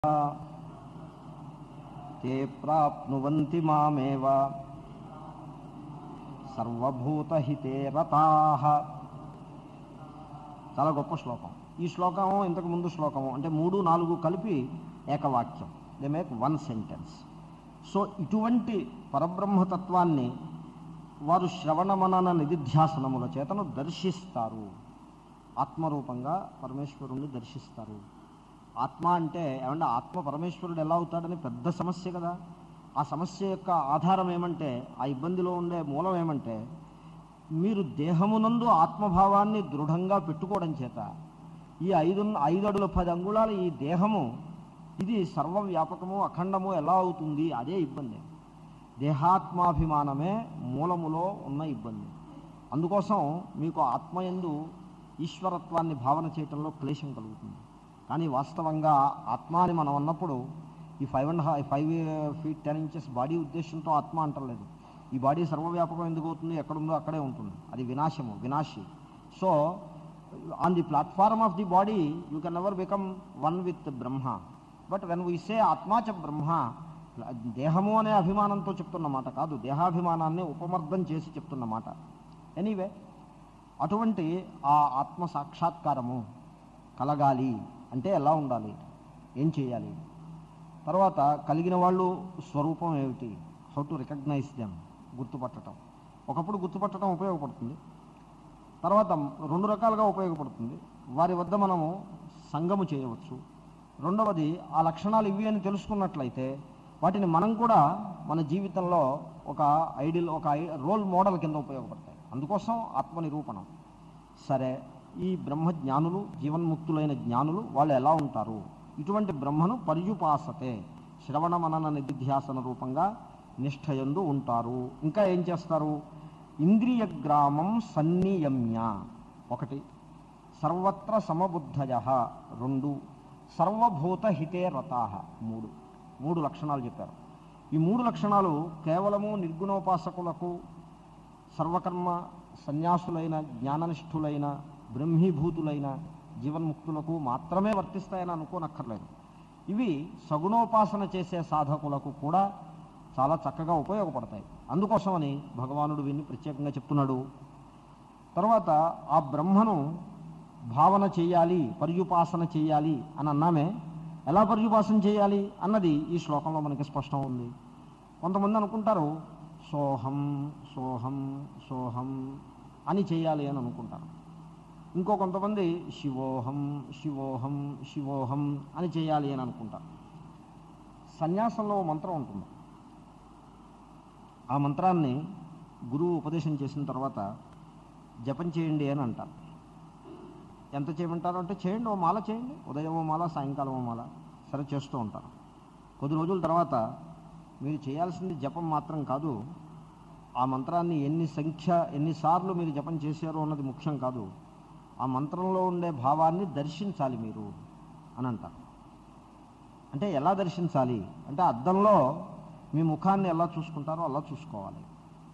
ते प्राप्नुवन्ति मामेव సర్వభూతహితే రతాహ చాలా గొప్ప శ్లోకం ఈ శ్లోకము ఇంతకు ముందు శ్లోకము అంటే మూడు నాలుగు కలిపి ఏకవాక్యం they make one sentence so ఇటువంటి పరబ్రహ్మతత్వాన్ని వారు శ్రవణ మనన నిధిధ్యాసనముల చేతను దర్శిస్తారు ఆత్మరూపంగా పరమేశ్వరుణ్ణి దర్శిస్తారు ఆత్మ అంటే ఏమంటే ఆత్మ పరమేశ్వరుడు ఎలా అవుతాడని పెద్ద సమస్య కదా ఆ సమస్య యొక్క ఆధారం ఏమంటే ఆ ఇబ్బందిలో ఉండే మూలం ఏమంటే మీరు దేహమునందు ఆత్మభావాన్ని దృఢంగా పెట్టుకోవడం చేత ఈ ఐదు ఐదు అడుగుల పది అంగుళాల ఈ దేహము ఇది సర్వవ్యాపకము అఖండము ఎలా అవుతుంది అదే ఇబ్బంది దేహాత్మాభిమానమే మూలములో ఉన్న ఇబ్బంది అందుకోసం మీకు ఆత్మయందు ఈశ్వరత్వాన్ని భావన చేయటంలో క్లేశం కలుగుతుంది కానీ వాస్తవంగా ఆత్మ అని మనం అన్నప్పుడు ఈ five and five feet ten inches body ఉద్దేశంతో ఆత్మ అంటలేదు ఈ బాడీ సర్వవ్యాపకం ఎందుకు అవుతుంది ఎక్కడుందో అక్కడే ఉంటుంది అది వినాశము వినాశి so on the platform of the body you can never become one with Brahma but when we say ఆత్మాచ బ్రహ్మ దేహము అనే అభిమానంతో చెప్తున్నమాట కాదు దేహాభిమానాన్ని ఉపమర్దం చేసి చెప్తున్నమాట ఎనీవే అటువంటి ఆ ఆత్మ సాక్షాత్కారము కలగాలి అంటే ఎలా ఉండాలి ఏం చేయాలి తర్వాత కలిగిన వాళ్ళు స్వరూపం ఏమిటి హౌ టు రికగ్నైజ్ దెమ్ గుర్తుపట్టడం ఒకప్పుడు గుర్తుపట్టడం ఉపయోగపడుతుంది తర్వాత రెండు రకాలుగా ఉపయోగపడుతుంది వారి వద్ద మనము సంగము చేయవచ్చు రెండవది ఆ లక్షణాలు ఇవి అని తెలుసుకున్నట్లయితే వాటిని మనం కూడా మన జీవితంలో ఒక ఐడియల్ ఒక ఐ- రోల్ మోడల్ కింద ఉపయోగపడతాయి అందుకోసం ఆత్మ నిరూపణం సరే ఈ బ్రహ్మ జ్ఞానులు జీవన్ముక్తులైన జ్ఞానులు వాళ్ళు ఎలా ఉంటారు ఇటువంటి బ్రహ్మను పర్యుపాసతే శ్రవణ మనన నిధిధ్యాసన రూపంగా నిష్ఠయందు ఉంటారు ఇంకా ఏం చేస్తారు ఇంద్రియ గ్రామం సన్నియమ్య ఒకటి సర్వత్ర సమబుద్ధయ రెండు సర్వభూత హితే రతాహ మూడు మూడు లక్షణాలు చెప్పారు ఈ మూడు లక్షణాలు కేవలము నిర్గుణోపాసకులకు సర్వకర్మ సన్యాసులైన జ్ఞాననిష్ఠులైన బ్రహ్మీభూతులైన జీవన్ముక్తులకు మాత్రమే వర్తిస్తాయని అనుకోనక్కర్లేదు ఇవి సగుణోపాసన చేసే సాధకులకు కూడా చాలా చక్కగా ఉపయోగపడతాయి అందుకోసమని భగవానుడు వీన్ని ప్రత్యేకంగా చెప్తున్నాడు తర్వాత ఆ బ్రహ్మను భావన చేయాలి పర్యుపాసన చేయాలి అని అన్నామే ఎలా పర్యుపాసన చేయాలి అన్నది ఈ శ్లోకంలో మనకి స్పష్టం ఉంది కొంతమంది అనుకుంటారు సోహం సోహం సోహం అని చేయాలి అని అనుకుంటారు ఇంకో కొంతమంది శివోహం శివోహం శివోహం అని చేయాలి అని అనుకుంటారు సన్యాసంలో ఓ మంత్రం ఉంటుంది ఆ మంత్రాన్ని గురువు ఉపదేశం చేసిన తర్వాత జపం చేయండి అని అంటారు ఎంత చేయమంటారు అంటే చేయండి ఓ మాల చేయండి ఉదయం ఓ మాల సాయంకాలం ఓ మాల సరే చేస్తూ ఉంటారు కొద్ది రోజుల తర్వాత మీరు చేయాల్సింది జపం మాత్రం కాదు ఆ మంత్రాన్ని ఎన్ని సంఖ్య ఎన్నిసార్లు మీరు జపం చేశారో అన్నది ముఖ్యం కాదు ఆ మంత్రంలో ఉండే భావాన్ని దర్శించాలి మీరు అని అంటారు అంటే ఎలా దర్శించాలి అంటే అద్దంలో మీ ముఖాన్ని ఎలా చూసుకుంటారో అలా చూసుకోవాలి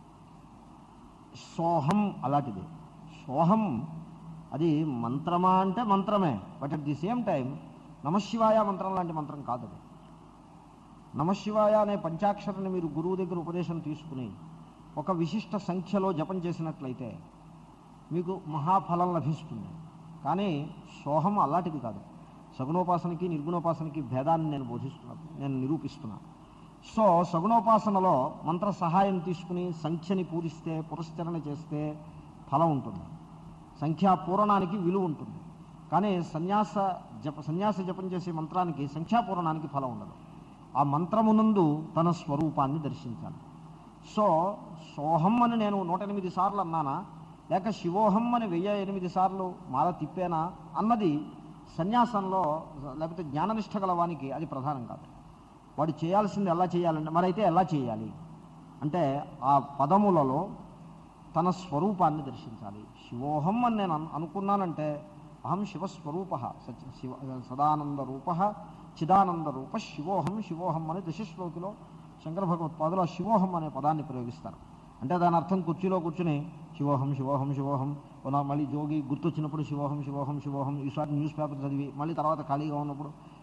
సోహం అలాంటిది సోహం అది మంత్రమా అంటే మంత్రమే but at the same time నమశివాయ మంత్రం లాంటి మంత్రం కాదు అది నమశివాయ అనే పంచాక్షరాన్ని మీరు గురువు దగ్గర ఉపదేశం తీసుకుని ఒక విశిష్ట సంఖ్యలో జపం చేసినట్లయితే మీకు మహాఫలం లభిస్తుంది కానీ సోహం అలాంటిది కాదు సగుణోపాసనకి నిర్గుణోపాసనకి భేదాన్ని నేను బోధిస్తున్నాను నేను నిరూపిస్తున్నాను సో సగుణోపాసనలో మంత్ర సహాయం తీసుకుని సంఖ్యని పూరిస్తే పురస్కరణ చేస్తే ఫలం ఉంటుంది సంఖ్యా పూరణానికి విలువ ఉంటుంది కానీ సన్యాస జప సన్యాస జపం చేసే మంత్రానికి సంఖ్యాపూరణానికి ఫలం ఉండదు ఆ మంత్రమునందు తన స్వరూపాన్ని దర్శించాలి సో సోహం అని నేను నూట ఎనిమిది సార్లు అన్నానా లేక శివోహం అని వెయ్యి ఎనిమిది సార్లు మాల తిప్పేనా అన్నది సన్యాసంలో లేకపోతే జ్ఞాననిష్ట గలవానికి అది ప్రధానం కాదు వాడు చేయాల్సింది ఎలా చేయాలంటే మరైతే ఎలా చేయాలి అంటే ఆ పదములలో తన స్వరూపాన్ని దర్శించాలి శివోహం అని నేను అను- అనుకున్నానంటే అహం శివస్వరూప సచ్ శివ సదానంద రూప చిదానంద రూప శివోహం శివోహం అని దశశ్లోకిలో శంకర భగవత్పాదులు ఆ శివోహం అనే పదాన్ని ప్రయోగిస్తారు అంటే దాని అర్థం కుర్చీలో కూర్చుని శివోహం శివోహం శివోహం ఓనా మళ్ళీ జోగి గుర్తొచ్చినప్పుడు శివోహం శివోహం శివోహం ఈసారి న్యూస్ పేపర్ చదివి మళ్ళీ తర్వాత ఖాళీగా ఉన్నప్పుడు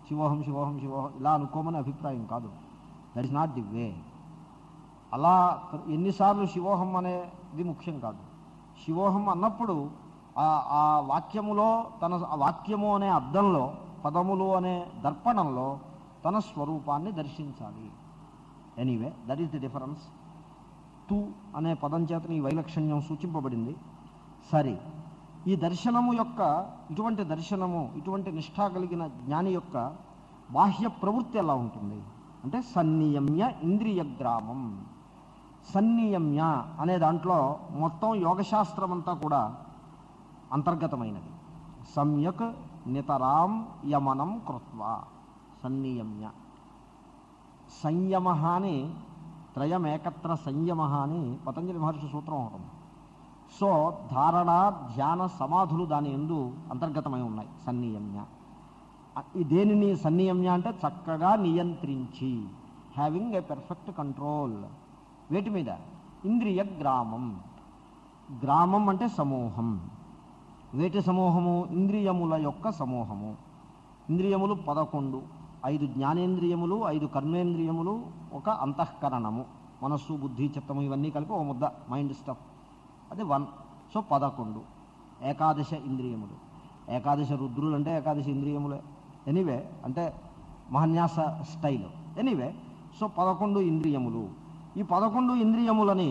శివోహం శివోహం శివోహం ఇలా అనుకోమని అభిప్రాయం కాదు that is not the way అలా ఎన్నిసార్లు శివోహం అనేది ముఖ్యం కాదు శివోహం అన్నప్పుడు ఆ ఆ వాక్యములో తన ఆ వాక్యము అనే అర్థంలో పదములు అనే దర్పణంలో తన స్వరూపాన్ని దర్శించాలి anyway that is the difference తు అనే పదం చేతని ఈ వైలక్షణ్యం సూచింపబడింది సరే ఈ దర్శనము యొక్క ఇటువంటి దర్శనము ఇటువంటి నిష్ఠా కలిగిన జ్ఞాని యొక్క బాహ్య ప్రవృత్తి ఎలా ఉంటుంది అంటే సన్నియమ్య ఇంద్రియ గ్రామం సన్నియమ్య అనే దాంట్లో మొత్తం యోగశాస్త్రం అంతా కూడా అంతర్గతమైనది సమ్యక్ నితరాం యమనం కృత్వ సన్నియమ్య సంయమ అని త్రయమేకత్ర సంయమ అని పతంజలి మహర్షి సూత్రం ఉంటుంది సో ధారణ ధ్యాన సమాధులు దాని ఎందు అంతర్గతమై ఉన్నాయి సన్నియమ్య అ- ఈ దేనిని సన్నియమ్య అంటే చక్కగా నియంత్రించి హ్యావింగ్ ఏ పెర్ఫెక్ట్ కంట్రోల్ వేటి మీద ఇంద్రియ గ్రామం గ్రామం అంటే సమూహం వేటి సమూహము ఇంద్రియముల యొక్క సమూహము ఇంద్రియములు పదకొండు ఐదు జ్ఞానేంద్రియములు ఐదు కర్మేంద్రియములు ఒక అంతఃకరణము మనస్సు బుద్ధి చిత్తము ఇవన్నీ కలిపి ఒక ముద్ద మైండ్ స్టఫ్ అది వన్ సో పదకొండు ఏకాదశ ఇంద్రియములు ఏకాదశ రుద్రులు అంటే ఏకాదశ ఇంద్రియములే ఎనీవే అంటే మహన్యాస స్టైల్ ఎనీవే సో పదకొండు ఇంద్రియములు ఈ పదకొండు ఇంద్రియములని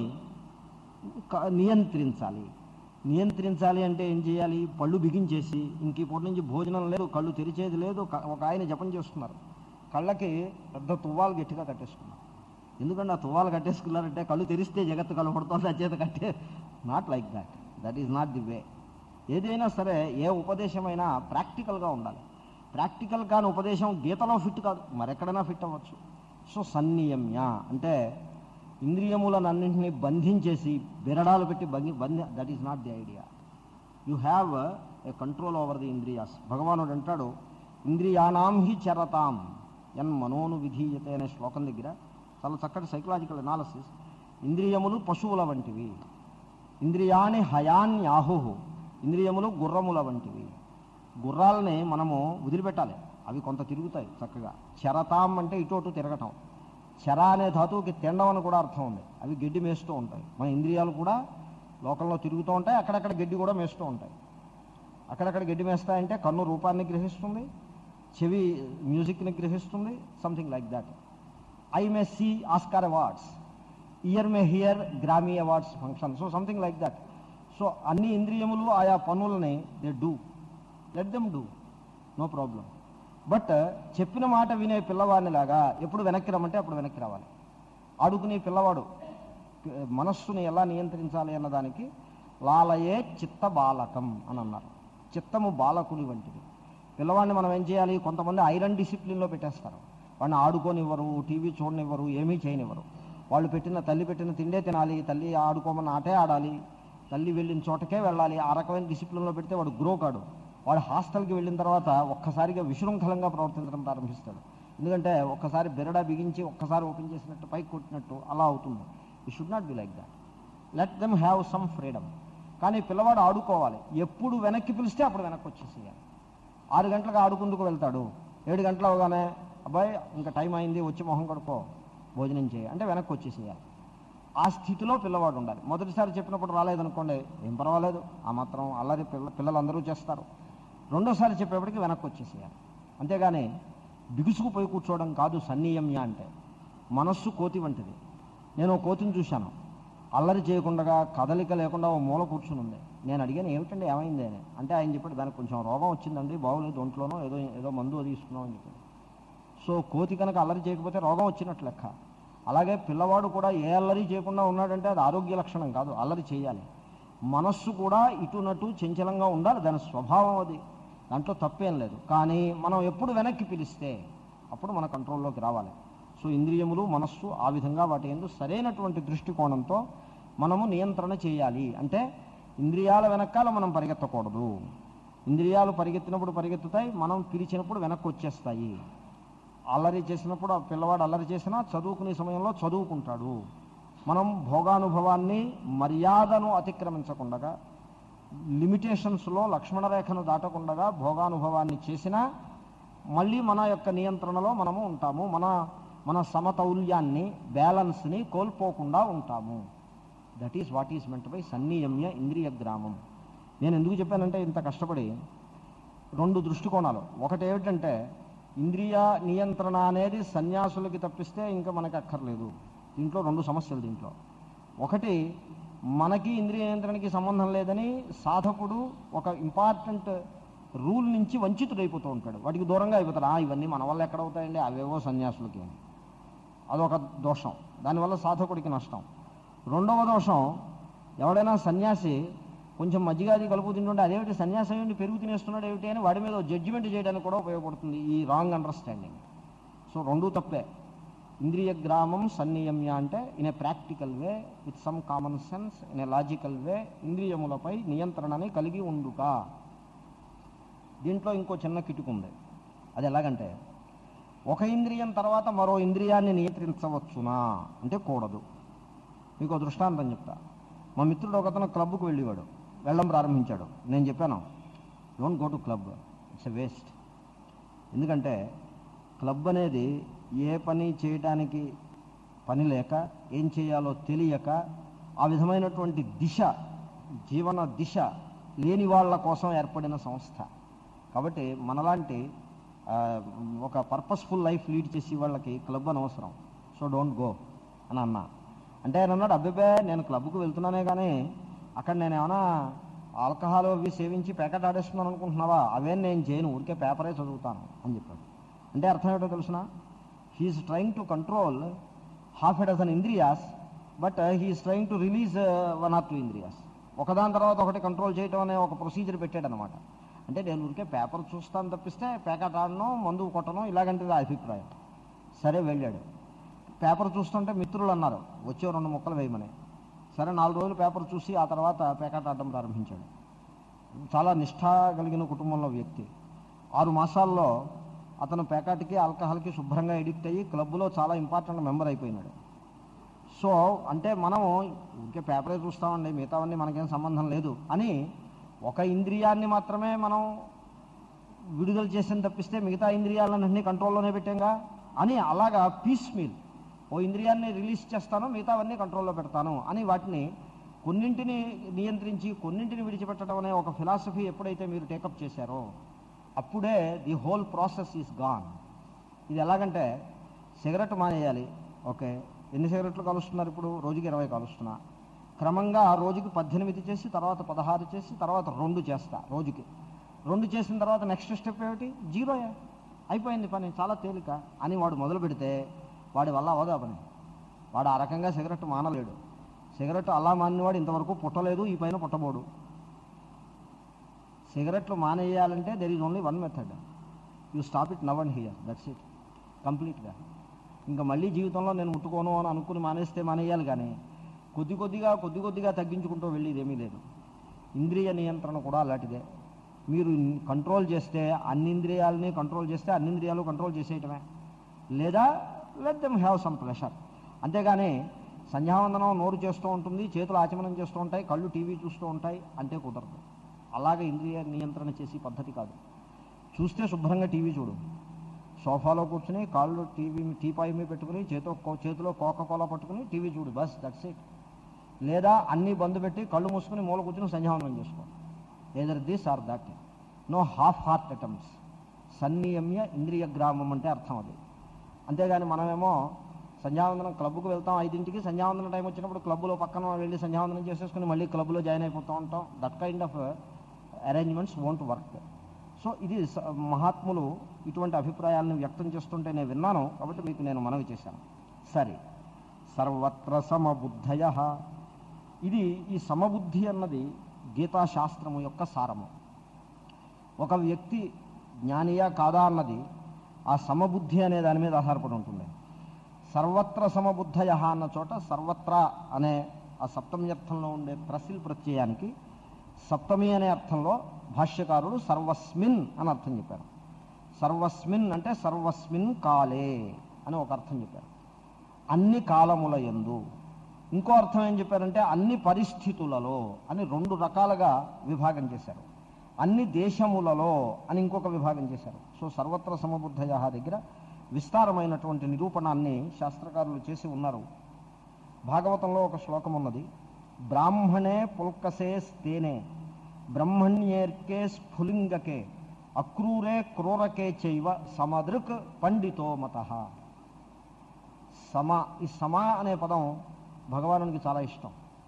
క- నియంత్రించాలి నియంత్రించాలి అంటే ఏం చేయాలి పళ్ళు బిగించేసి ఇంక ఇప్పటి నుంచి భోజనం లేదు కళ్ళు తెరిచేది లేదు క- ఒక ఆయన జపం చేస్తున్నారు కళ్ళకి పెద్ద తువ్వాలు గట్టిగా కట్టేసుకున్నారు ఎందుకంటే ఆ తువ్వాలు కట్టేసుకున్నారంటే కళ్ళు తెరిస్తే జగత్తు కనబడుతుంది ఆ చేత కట్టే not like that that is not the way ఏదైనా సరే ఏ ఉపదేశమైనా ప్రాక్టికల్గా ఉండాలి ప్రాక్టికల్ కాని ఉపదేశం గీతలో ఫిట్ కాదు మరెక్కడైనా ఫిట్ అవ్వచ్చు సో సన్నియమ్య అంటే ఇంద్రియములనన్నింటినీ బంధించేసి బిరడాలు పెట్టి బంధి బంధి that is not the idea you have a control over the ఇంద్రియాస్ భగవానుడు అంటాడు ఇంద్రియాణం హి చరతాం ఎన్ మనోను విధీయతే అనే శ్లోకం దగ్గర చాలా చక్కటి సైకలాజికల్ అనాలసిస్ ఇంద్రియములు పశువుల వంటివి ఇంద్రియాణి హయాన్యాహు ఇంద్రియములు గుర్రముల వంటివి గుర్రాలని మనము వదిలిపెట్టాలి అవి కొంత తిరుగుతాయి చక్కగా చరతాం అంటే ఇటు అటు తిరగటం చర అనే ధాతువుకి తినడం అని కూడా అర్థం ఉంది అవి గడ్డి మేస్తూ ఉంటాయి మన ఇంద్రియాలు కూడా లోకంలో తిరుగుతూ ఉంటాయి అక్కడక్కడ గడ్డి కూడా మేస్తూ ఉంటాయి అక్కడక్కడ గడ్డి మేస్తాయంటే కన్ను రూపాన్ని గ్రహిస్తుంది చెవి మ్యూజిక్ని గ్రహిస్తుంది something like that I may see Oscar awards year may hear Grammy awards function so something like that so అన్ని ఇంద్రియములు ఆయా పనులని they do let them do no problem but చెప్పిన మాట వినే పిల్లవాడిని లాగా ఎప్పుడు వెనక్కి రమ్మంటే అప్పుడు వెనక్కి రావాలి ఆడుకునే పిల్లవాడు పి- మనస్సుని ఎలా నియంత్రించాలి అన్నదానికి లాలయే చిత్త బాలకం అని అన్నారు చిత్తము బాలకుడి వంటిది పిల్లవాడిని మనం ఏం చేయాలి కొంతమంది ఐరన్ డిసిప్లిన్లో పెట్టేస్తారు వాడిని ఆడుకోనివ్వరు టీవీ చూడనివ్వరు ఏమీ చేయనివ్వరు వాళ్ళు పెట్టిన తల్లి పెట్టిన తిండే తినాలి తల్లి ఆడుకోమని ఆటే ఆడాలి తల్లి వెళ్ళిన చోటకే వెళ్ళాలి ఆ రకమైన డిసిప్లిన్లో పెడితే వాడు గ్రో కాడు వాడు హాస్టల్కి వెళ్ళిన తర్వాత ఒక్కసారిగా విశృంఖలంగా ప్రవర్తించడం ప్రారంభిస్తాడు ఎందుకంటే ఒక్కసారి బెరడా బిగించి ఒక్కసారి ఓపెన్ చేసినట్టు పైకి కొట్టినట్టు అలా అవుతుంది ఈ should not be like that let them have some freedom కానీ పిల్లవాడు ఆడుకోవాలి ఎప్పుడు వెనక్కి పిలిస్తే అప్పుడు వెనక్కి వచ్చేసేయాలి ఆరు గంటలకు ఆడుకుందుకు వెళ్తాడు ఏడు గంటలు అవగానే అబ్బాయి ఇంకా టైం అయింది వచ్చి మొహం కడుకో భోజనం చేయి అంటే వెనక్కి వచ్చేసేయాలి ఆ స్థితిలో పిల్లవాడు ఉండాలి మొదటిసారి చెప్పినప్పుడు రాలేదనుకోండి ఏం పర్వాలేదు ఆ మాత్రం అల్లరి పిల్ల పిల్లలందరూ చేస్తారు రెండోసారి చెప్పేప్పటికి వెనక్కి వచ్చేసేయాలి అంతేగాని బిగుసుకుపోయి కూర్చోవడం కాదు సన్నియమ్య అంటే మనస్సు కోతి వంటిది నేను ఓ కోతిని చూశాను అల్లరి చేయకుండా కదలిక లేకుండా ఓ మూల కూర్చుని ఉంది నేను అడిగాను ఏమిటండి ఏమైంది అని అంటే ఆయన చెప్పాడు దానికి కొంచెం రోగం వచ్చిందండి బాగోలేదు ఒంట్లోనో ఏదో ఏదో మందు తీసుకున్నాం అని చెప్పాడు సో కోతి కనుక అల్లరి చేయకపోతే రోగం వచ్చినట్లు లెక్క అలాగే పిల్లవాడు కూడా ఏ అల్లరి చేయకుండా ఉన్నాడంటే అది ఆరోగ్య లక్షణం కాదు అల్లరి చేయాలి మనస్సు కూడా ఇటునటు చంచలంగా ఉండాలి దాని స్వభావం అది దాంట్లో తప్పేం లేదు కానీ మనం ఎప్పుడు వెనక్కి పిలిస్తే అప్పుడు మన కంట్రోల్లోకి రావాలి సో ఇంద్రియములు మనస్సు ఆ విధంగా వాటి ఎందు సరైనటువంటి దృష్టికోణంతో మనము నియంత్రణ చేయాలి అంటే ఇంద్రియాల వెనకాల మనం పరిగెత్తకూడదు ఇంద్రియాలు పరిగెత్తినప్పుడు పరిగెత్తుతాయి మనం పిలిచినప్పుడు వెనక్కి వచ్చేస్తాయి అల్లరి చేసినప్పుడు ఆ పిల్లవాడు అల్లరి చేసినా చదువుకునే సమయంలో చదువుకుంటాడు మనం భోగానుభవాన్ని మర్యాదను అతిక్రమించకుండా లిమిటేషన్స్లో లక్ష్మణరేఖను దాటకుండా భోగానుభవాన్ని చేసినా మళ్ళీ మన యొక్క నియంత్రణలో మనము ఉంటాము మన మన సమతౌల్యాన్ని బ్యాలెన్స్ని కోల్పోకుండా ఉంటాము that is what is meant by సన్నియమ్య ఇంద్రియ గ్రామం నేను ఎందుకు చెప్పానంటే ఇంత కష్టపడి రెండు దృష్టికోణాలు ఒకటి ఏమిటంటే ఇంద్రియ నియంత్రణ అనేది సన్యాసులకి తప్పిస్తే ఇంకా మనకి అక్కర్లేదు దీంట్లో రెండు సమస్యలు దీంట్లో ఒకటి మనకి ఇంద్రియ నియంత్రణకి సంబంధం లేదని సాధకుడు ఒక ఇంపార్టెంట్ రూల్ నుంచి వంచితుడైపోతూ ఉంటాడు వాటికి దూరంగా అయిపోతాడు "ఆ, ఇవన్నీ మన వల్ల ఎక్కడ అవుతాయండి అవేవో సన్యాసులకి అని అదొక దోషం దానివల్ల సాధకుడికి నష్టం రెండవ దోషం ఎవడైనా సన్యాసి కొంచెం మజ్జిగాది కలుపు తింటుంటే అదేమిటి సన్యాసం ఏంటి పెరుగు తినేస్తున్నాడు ఏమిటి అని వాడి మీద జడ్జిమెంట్ చేయడానికి కూడా ఉపయోగపడుతుంది ఈ రాంగ్ అండర్స్టాండింగ్ సో రెండూ తప్పే ఇంద్రియ గ్రామం సన్నియమ్య అంటే in a practical way with some common sense in a logical way ఇంద్రియములపై నియంత్రణని కలిగి ఉండుట దీంట్లో ఇంకో చిన్న కిటుకు ఉంది అది ఎలాగంటే ఒక ఇంద్రియం తర్వాత మరో ఇంద్రియాన్ని నియంత్రించవచ్చునా అంటే కూడదు మీకు ఒక దృష్టాంతం చెప్తా మా మిత్రుడు ఒకతను క్లబ్కు వెళ్ళేవాడు వెళ్ళడం ప్రారంభించాడు నేను చెప్పాను don't go to club it's a waste ఎందుకంటే క్లబ్ అనేది ఏ పని చేయడానికి పని లేక ఏం చేయాలో తెలియక ఆ విధమైనటువంటి దిశ జీవన దిశ లేని వాళ్ళ కోసం ఏర్పడిన సంస్థ కాబట్టి మనలాంటి ఆ, ఒక పర్పస్ఫుల్ లైఫ్ లీడ్ చేసే వాళ్ళకి క్లబ్ అనవసరం సో డోంట్ గో అని అన్నా అంటే ఆయన అన్నాడు అబ్బిబే నేను క్లబ్కు వెళ్తున్నానే కానీ అక్కడ నేను ఏమైనా ఆల్కహాల్ అవి సేవించి ప్యాకెట్ ఆడేస్తున్నాను అనుకుంటున్నావా అవేం నేను చేయను ఊరికే పేపరే చదువుతాను అని చెప్పాడు అంటే అర్థం ఏంటో తెలుసిన he's trying to control half a dozen ఇంద్రియాస్ but he's trying to release one or two ఇంద్రియాస్ ఒకదాని తర్వాత ఒకటి కంట్రోల్ చేయటం అనే ఒక ప్రొసీజర్ పెట్టాడనమాట అంటే నేను ఊరికే పేపర్ చూస్తాను తప్పిస్తే ప్యాకెట్ ఆడను మందు కొట్టను ఇలాగంటే నా అభిప్రాయం సరే వెళ్ళాడు పేపర్ చూస్తుంటే మిత్రులు అన్నారు వచ్చే రెండు ముక్కలు వేయమని సరే నాలుగు రోజులు పేపర్ చూసి ఆ తర్వాత ప్యాకెట్ ఆడడం ప్రారంభించాడు చాలా నిష్ఠ కలిగిన కుటుంబంలో వ్యక్తి ఆరు మాసాల్లో అతను పేకాటికి ఆల్కహాల్కి శుభ్రంగా ఎడిక్ట్ అయ్యి క్లబ్లో చాలా ఇంపార్టెంట్ మెంబర్ అయిపోయినాడు సో అంటే మనం ఇంకే పేపరే చూస్తామండి మిగతావన్నీ మనకేం సంబంధం లేదు అని ఒక ఇంద్రియాన్ని మాత్రమే మనం విడుదల చేసిన తప్పిస్తే మిగతా ఇంద్రియాలన్నింటినీ కంట్రోల్లోనే పెట్టాంగా అని అలాగా పీస్ మీల్ ఓ ఇంద్రియాన్ని రిలీజ్ చేస్తాను మిగతావన్నీ కంట్రోల్లో పెడతాను అని వాటిని కొన్నింటిని నియంత్రించి కొన్నింటిని విడిచిపెట్టడం అనే ఒక ఫిలాసఫీ ఎప్పుడైతే మీరు టేకప్ చేశారో అప్పుడే the whole process is gone ఇది ఎలాగంటే సిగరెట్ మానేయాలి ఓకే ఎన్ని సిగరెట్లు కలుస్తున్నారు ఇప్పుడు రోజుకి ఇరవై కలుస్తున్నా క్రమంగా రోజుకి పద్దెనిమిది చేసి తర్వాత పదహారు చేసి తర్వాత రెండు చేస్తా రోజుకి రెండు చేసిన తర్వాత నెక్స్ట్ స్టెప్ ఏమిటి జీరోయే అయిపోయింది పని చాలా తేలిక అని వాడు మొదలు పెడితే వాడి వల్ల అవదా పని వాడు ఆ రకంగా సిగరెట్ మానలేడు సిగరెట్ అలా మానినవాడు ఇంతవరకు పుట్టలేదు ఈ పైన పుట్టబోడు సిగరెట్లు మానేయాలంటే there is only one method you stop it now and here that's it కంప్లీట్గా ఇంకా మళ్ళీ జీవితంలో నేను ముట్టుకోను అని అనుకుని మానేస్తే మానేయాలి కానీ కొద్ది కొద్దిగా కొద్ది కొద్దిగా తగ్గించుకుంటూ వెళ్ళేది ఏమీ లేదు ఇంద్రియ నియంత్రణ కూడా అలాంటిదే మీరు కంట్రోల్ చేస్తే అన్ని ఇంద్రియాలని కంట్రోల్ చేస్తే అన్ని ఇంద్రియాలు కంట్రోల్ చేసేయటమే లేదా let them have some pressure అంతేగాని సంధ్యావందనం నోరు చేస్తూ ఉంటుంది చేతులు ఆచమనం చేస్తూ ఉంటాయి కళ్ళు టీవీ చూస్తూ ఉంటాయి అంటే కుదరదు అలాగే ఇంద్రియ నియంత్రణ చేసే పద్ధతి కాదు చూస్తే శుభ్రంగా టీవీ చూడు సోఫాలో కూర్చుని కాళ్ళు టీవీ టీపాయి మీద పెట్టుకుని చేతిలో కో- చేతిలో కోక కోలా పట్టుకుని టీవీ చూడు బస్ దట్స్ ఇట్ లేదా అన్నీ బంద్ పెట్టి కళ్ళు మూసుకుని మూల కూర్చుని సంధ్యావందనం చేసుకో either this or that no half heart attempts సన్నియమ్య ఇంద్రియ గ్రామం అంటే అర్థం అది అంతేగాని మనమేమో సంధ్యావందనం క్లబ్కు వెళ్తాం ఐదింటికి సంధ్యావందనం టైం వచ్చినప్పుడు క్లబ్లో పక్కన వెళ్ళి సంధ్యావందనం చేసేసుకుని మళ్ళీ క్లబ్లో జాయిన్ అయిపోతూ ఉంటాం that kind of arrangements won't work so ఇది స- మహాత్ములు ఇటువంటి అభిప్రాయాలను వ్యక్తం చేస్తుంటే నేను విన్నాను కాబట్టి మీకు నేను మనవి చేశాను సరే సర్వత్ర సమబుద్ధయ ఇది ఈ సమబుద్ధి అన్నది గీతాశాస్త్రము యొక్క సారము ఒక వ్యక్తి జ్ఞానియా కాదా అన్నది ఆ సమబుద్ధి అనే దాని మీద ఆధారపడి ఉంటుంది సర్వత్ర సమబుద్ధయ అన్న చోట సర్వత్ర అనే ఆ సప్తమ్యర్థంలో ఉండే ప్రసిల్ ప్రత్యయానికి సప్తమి అనే అర్థంలో భాష్యకారుడు సర్వస్మిన్ అని అర్థం చెప్పారు సర్వస్మిన్ అంటే సర్వస్మిన్ కాలే అని ఒక అర్థం చెప్పారు అన్ని కాలముల యందు ఇంకో అర్థం ఏం చెప్పారంటే అన్ని పరిస్థితులలో అని రెండు రకాలుగా విభాగం చేశారు అన్ని దేశములలో అని ఇంకొక విభాగం చేశారు సో సర్వత్ర సమబుద్ధయ దగ్గర విస్తారమైనటువంటి నిరూపణాన్ని శాస్త్రకారులు చేసి ఉన్నారు భాగవతంలో ఒక శ్లోకం ఉన్నది బ్రాహ్మణే పుల్కసే స్తేనే బ్రహ్మణ్యేర్కే స్ఫులింగకే అక్రూరే క్రూరకే చైవ సమదృక్ పండితో మత సమ ఈ సమ అనే పదం భగవానునికి చాలా ఇష్టం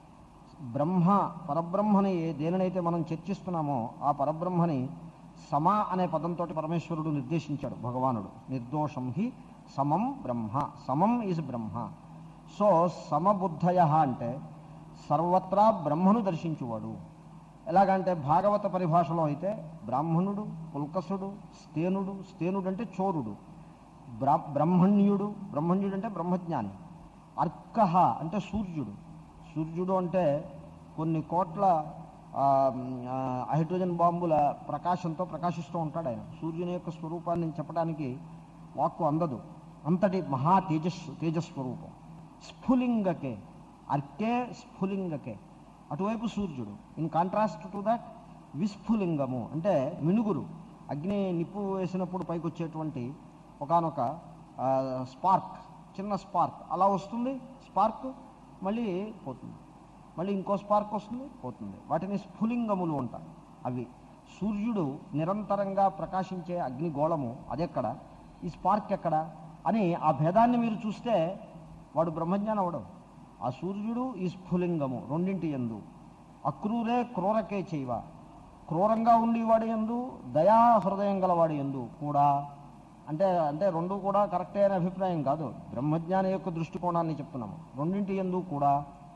బ్రహ్మ పరబ్రహ్మని ఏ దేనినైతే మనం చర్చిస్తున్నామో ఆ పరబ్రహ్మని సమ అనే పదంతో పరమేశ్వరుడు నిర్దేశించాడు భగవానుడు నిర్దోషం హి సమం బ్రహ్మ సమం ఈజ్ బ్రహ్మ సో సమబుద్ధయ అంటే సర్వత్రా బ్రహ్మను దర్శించువాడు ఎలాగంటే భాగవత పరిభాషలో అయితే బ్రాహ్మణుడు పుల్కసుడు స్తేనుడు స్తేనుడు అంటే చోరుడు బ్రా బ్రహ్మణ్యుడు బ్రహ్మణ్యుడు అంటే బ్రహ్మజ్ఞాని అర్కహ అంటే సూర్యుడు సూర్యుడు అంటే కొన్ని కోట్ల ఆ, ఆ, హైడ్రోజన్ బాంబుల ప్రకాశంతో ప్రకాశిస్తూ ఉంటాడు ఆయన సూర్యుని యొక్క స్వరూపాన్ని చెప్పడానికి వాక్కు అందదు అంతటి మహా తేజస్సు తేజస్వరూపం స్ఫులింగకే అర్కే స్ఫులింగకే అటువైపు సూర్యుడు ఇన్ కాంట్రాస్ట్ టు దట్ విస్ఫులింగము అంటే మినుగురు అగ్ని నిప్పు వేసినప్పుడు పైకి వచ్చేటువంటి ఒకనొక స్పార్క్ చిన్న స్పార్క్ అలా వస్తుంది స్పార్క్ మళ్ళీ పోతుంది మళ్ళీ ఇంకో స్పార్క్ వస్తుంది పోతుంది వాటిని స్ఫులింగములు అంటారు అవి సూర్యుడు నిరంతరంగా ప్రకాశించే అగ్నిగోళము అదెక్కడ ఈ స్పార్క్ ఎక్కడ అని ఆ భేదాన్ని మీరు చూస్తే వాడు బ్రహ్మజ్ఞానం అవడం ఆ సూర్యుడు ఈ స్ఫులింగము రెండింటి ఎందు అక్రూరే క్రూరకే చేయవ క్రూరంగా ఉండేవాడి ఎందు దయా హృదయం గలవాడి ఎందు కూడా అంటే అంటే రెండు కూడా కరెక్టే అనే అభిప్రాయం కాదు బ్రహ్మజ్ఞాని యొక్క దృష్టికోణాన్ని చెప్తున్నాము రెండింటి ఎందు కూడా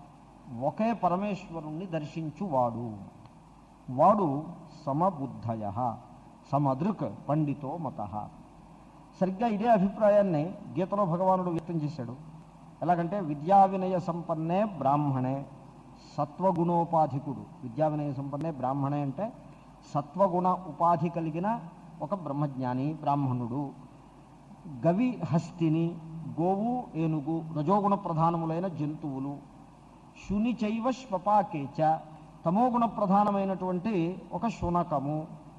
ఒకే పరమేశ్వరుణ్ణి దర్శించువాడు వాడు సమబుద్ధయ సమదృక్ పండితో మత సరిగ్గా ఇదే అభిప్రాయాన్ని గీతలో భగవానుడు వ్యక్తం చేశాడు ఎలాగంటే విద్యా వినయ సంపన్నే బ్రాహ్మణే సత్వగుణోపాధికుడు విద్యా వినయ సంపన్నే బ్రాహ్మణే అంటే సత్వగుణ ఉపాధి కలిగిన ఒక బ్రహ్మజ్ఞాని బ్రాహ్మణుడు గవి హస్తిని గోవు ఏనుగు రజోగుణ ప్రధానములైన జంతువులు శుని చైవ శ్వపాకేచ తమోగుణ ప్రధానమైనటువంటి ఒక శునకము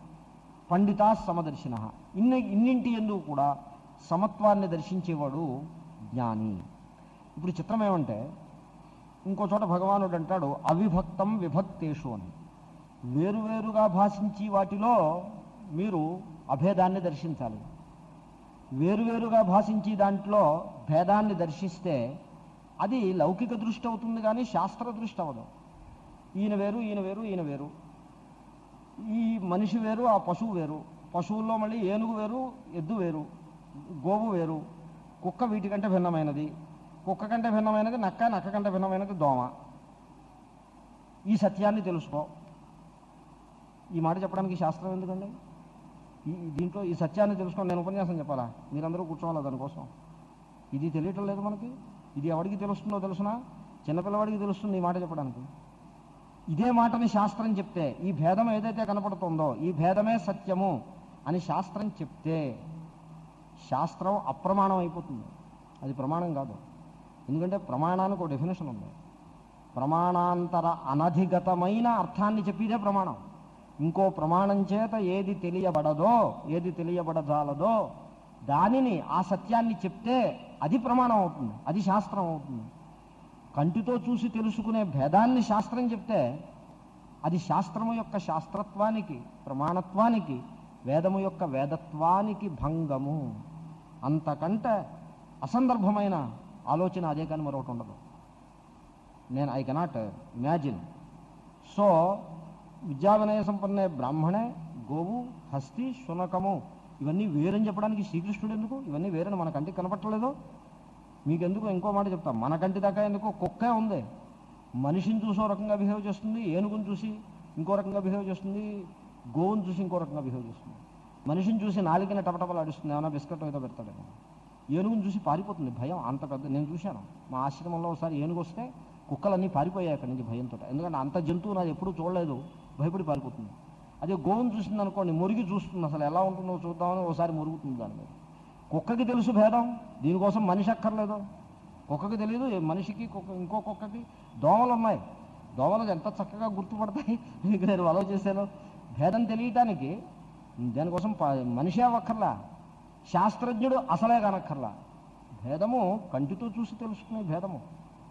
పండిత సమదర్శిన ఇన్ని ఇన్నింటి ఎందు కూడా సమత్వాన్ని దర్శించేవాడు జ్ఞాని ఇప్పుడు చిత్రం ఏమంటే ఇంకో చోట భగవానుడు అంటాడు అవిభక్తం విభక్తేషు అని వేరువేరుగా భాషించి వాటిలో మీరు అభేదాన్ని దర్శించాలి వేరువేరుగా భాషించి దాంట్లో భేదాన్ని దర్శిస్తే అది లౌకిక దృష్టి అవుతుంది కానీ శాస్త్ర దృష్టి అవ్వదు ఈయన వేరు ఈయన వేరు ఈయన వేరు ఈ మనిషి వేరు ఆ పశువు వేరు పశువుల్లో మళ్ళీ ఏనుగు వేరు ఎద్దు వేరు గోవు వేరు కుక్క వీటికంటే భిన్నమైనది కుక్క కంటే భిన్నమైనది నక్క నక్క కంటే భిన్నమైనది దోమ ఈ సత్యాన్ని తెలుసుకో ఈ మాట చెప్పడానికి శాస్త్రం ఎందుకండి ఈ ఈ దీంట్లో ఈ సత్యాన్ని తెలుసుకొని నేను ఉపన్యాసం చెప్పాలా మీరందరూ కూర్చోవాలా దానికోసం ఇది తెలియటం లేదు మనకి ఇది ఎవడికి తెలుస్తుందో తెలుసునా చిన్నపిల్లవాడికి తెలుస్తుంది ఈ మాట చెప్పడానికి ఇదే మాటని శాస్త్రం చెప్తే ఈ భేదం ఏదైతే కనపడుతుందో ఈ భేదమే సత్యము అని శాస్త్రం చెప్తే శాస్త్రం అప్రమాణం అయిపోతుంది అది ప్రమాణం కాదు ఎందుకంటే ప్రమాణానికి ఒక డెఫినేషన్ ఉంది ప్రమాణాంతర అనధిగతమైన అర్థాన్ని చెప్పిదే ప్రమాణం ఇంకో ప్రమాణం చేత ఏది తెలియబడదో ఏది తెలియబడజాలదో దానిని ఆ సత్యాన్ని చెప్తే అది ప్రమాణం అవుతుంది అది శాస్త్రం అవుతుంది కంటితో చూసి తెలుసుకునే భేదాన్ని శాస్త్రం చెప్తే అది శాస్త్రము యొక్క శాస్త్రత్వానికి ప్రమాణత్వానికి వేదము యొక్క వేదత్వానికి భంగము అంతకంటే అసందర్భమైన ఆలోచన అదే కానీ మరొకటి ఉండదు నేను ఐ కెనాట్ ఇమాజిన్ సో విద్యా వినయ సంపన్నే బ్రాహ్మణే గోవు హస్తి శునకము ఇవన్నీ వేరని చెప్పడానికి శ్రీకృష్ణుడు ఎందుకు ఇవన్నీ వేరని మన కంటికి కనపట్టలేదు మీకెందుకు ఇంకో మాట చెప్తాం మన కంటి దాకా ఎందుకు కుక్కే ఉంది మనిషిని చూసి ఓ రకంగా బిహేవ్ చేస్తుంది ఏనుగుని చూసి ఇంకో రకంగా బిహేవ్ చేస్తుంది గోవుని చూసి ఇంకో రకంగా బిహేవ్ చేస్తుంది మనిషిని చూసి నాలుగిన టపటపలు అడుస్తుంది ఏమైనా బిస్కెట్ ఏదో పెడతాడేమో ఏనుగుని చూసి పారిపోతుంది భయం అంత పెద్ద నేను చూశాను మా ఆశ్రమంలో ఒకసారి ఏనుగు వస్తే కుక్కలన్నీ పారిపోయాయి అక్కడి నుంచి భయంతో ఎందుకంటే అంత జంతువు నాది ఎప్పుడూ చూడలేదు భయపడి పారిపోతుంది అదే గోవును చూసింది అనుకోండి మురిగి చూస్తుంది అసలు ఎలా ఉంటుందో చూద్దామని ఒకసారి మురుగుతుంది దాని మీద కుక్కకి తెలుసు భేదం దీనికోసం మనిషి అక్కర్లేదు కుక్కకి తెలియదు ఏ మనిషికి కుక్క ఇంకో కుక్కకి దోమలు ఉన్నాయి దోమలు ఎంత చక్కగా గుర్తుపడతాయి మీకు నేను అలవ్ చేశాను భేదం తెలియటానికి దానికోసం ప- మనిషే అవ్వక్కర్లా శాస్త్రజ్ఞుడు అసలే కానక్కర్లా భేదము కంటితో చూసి తెలుసుకునే భేదము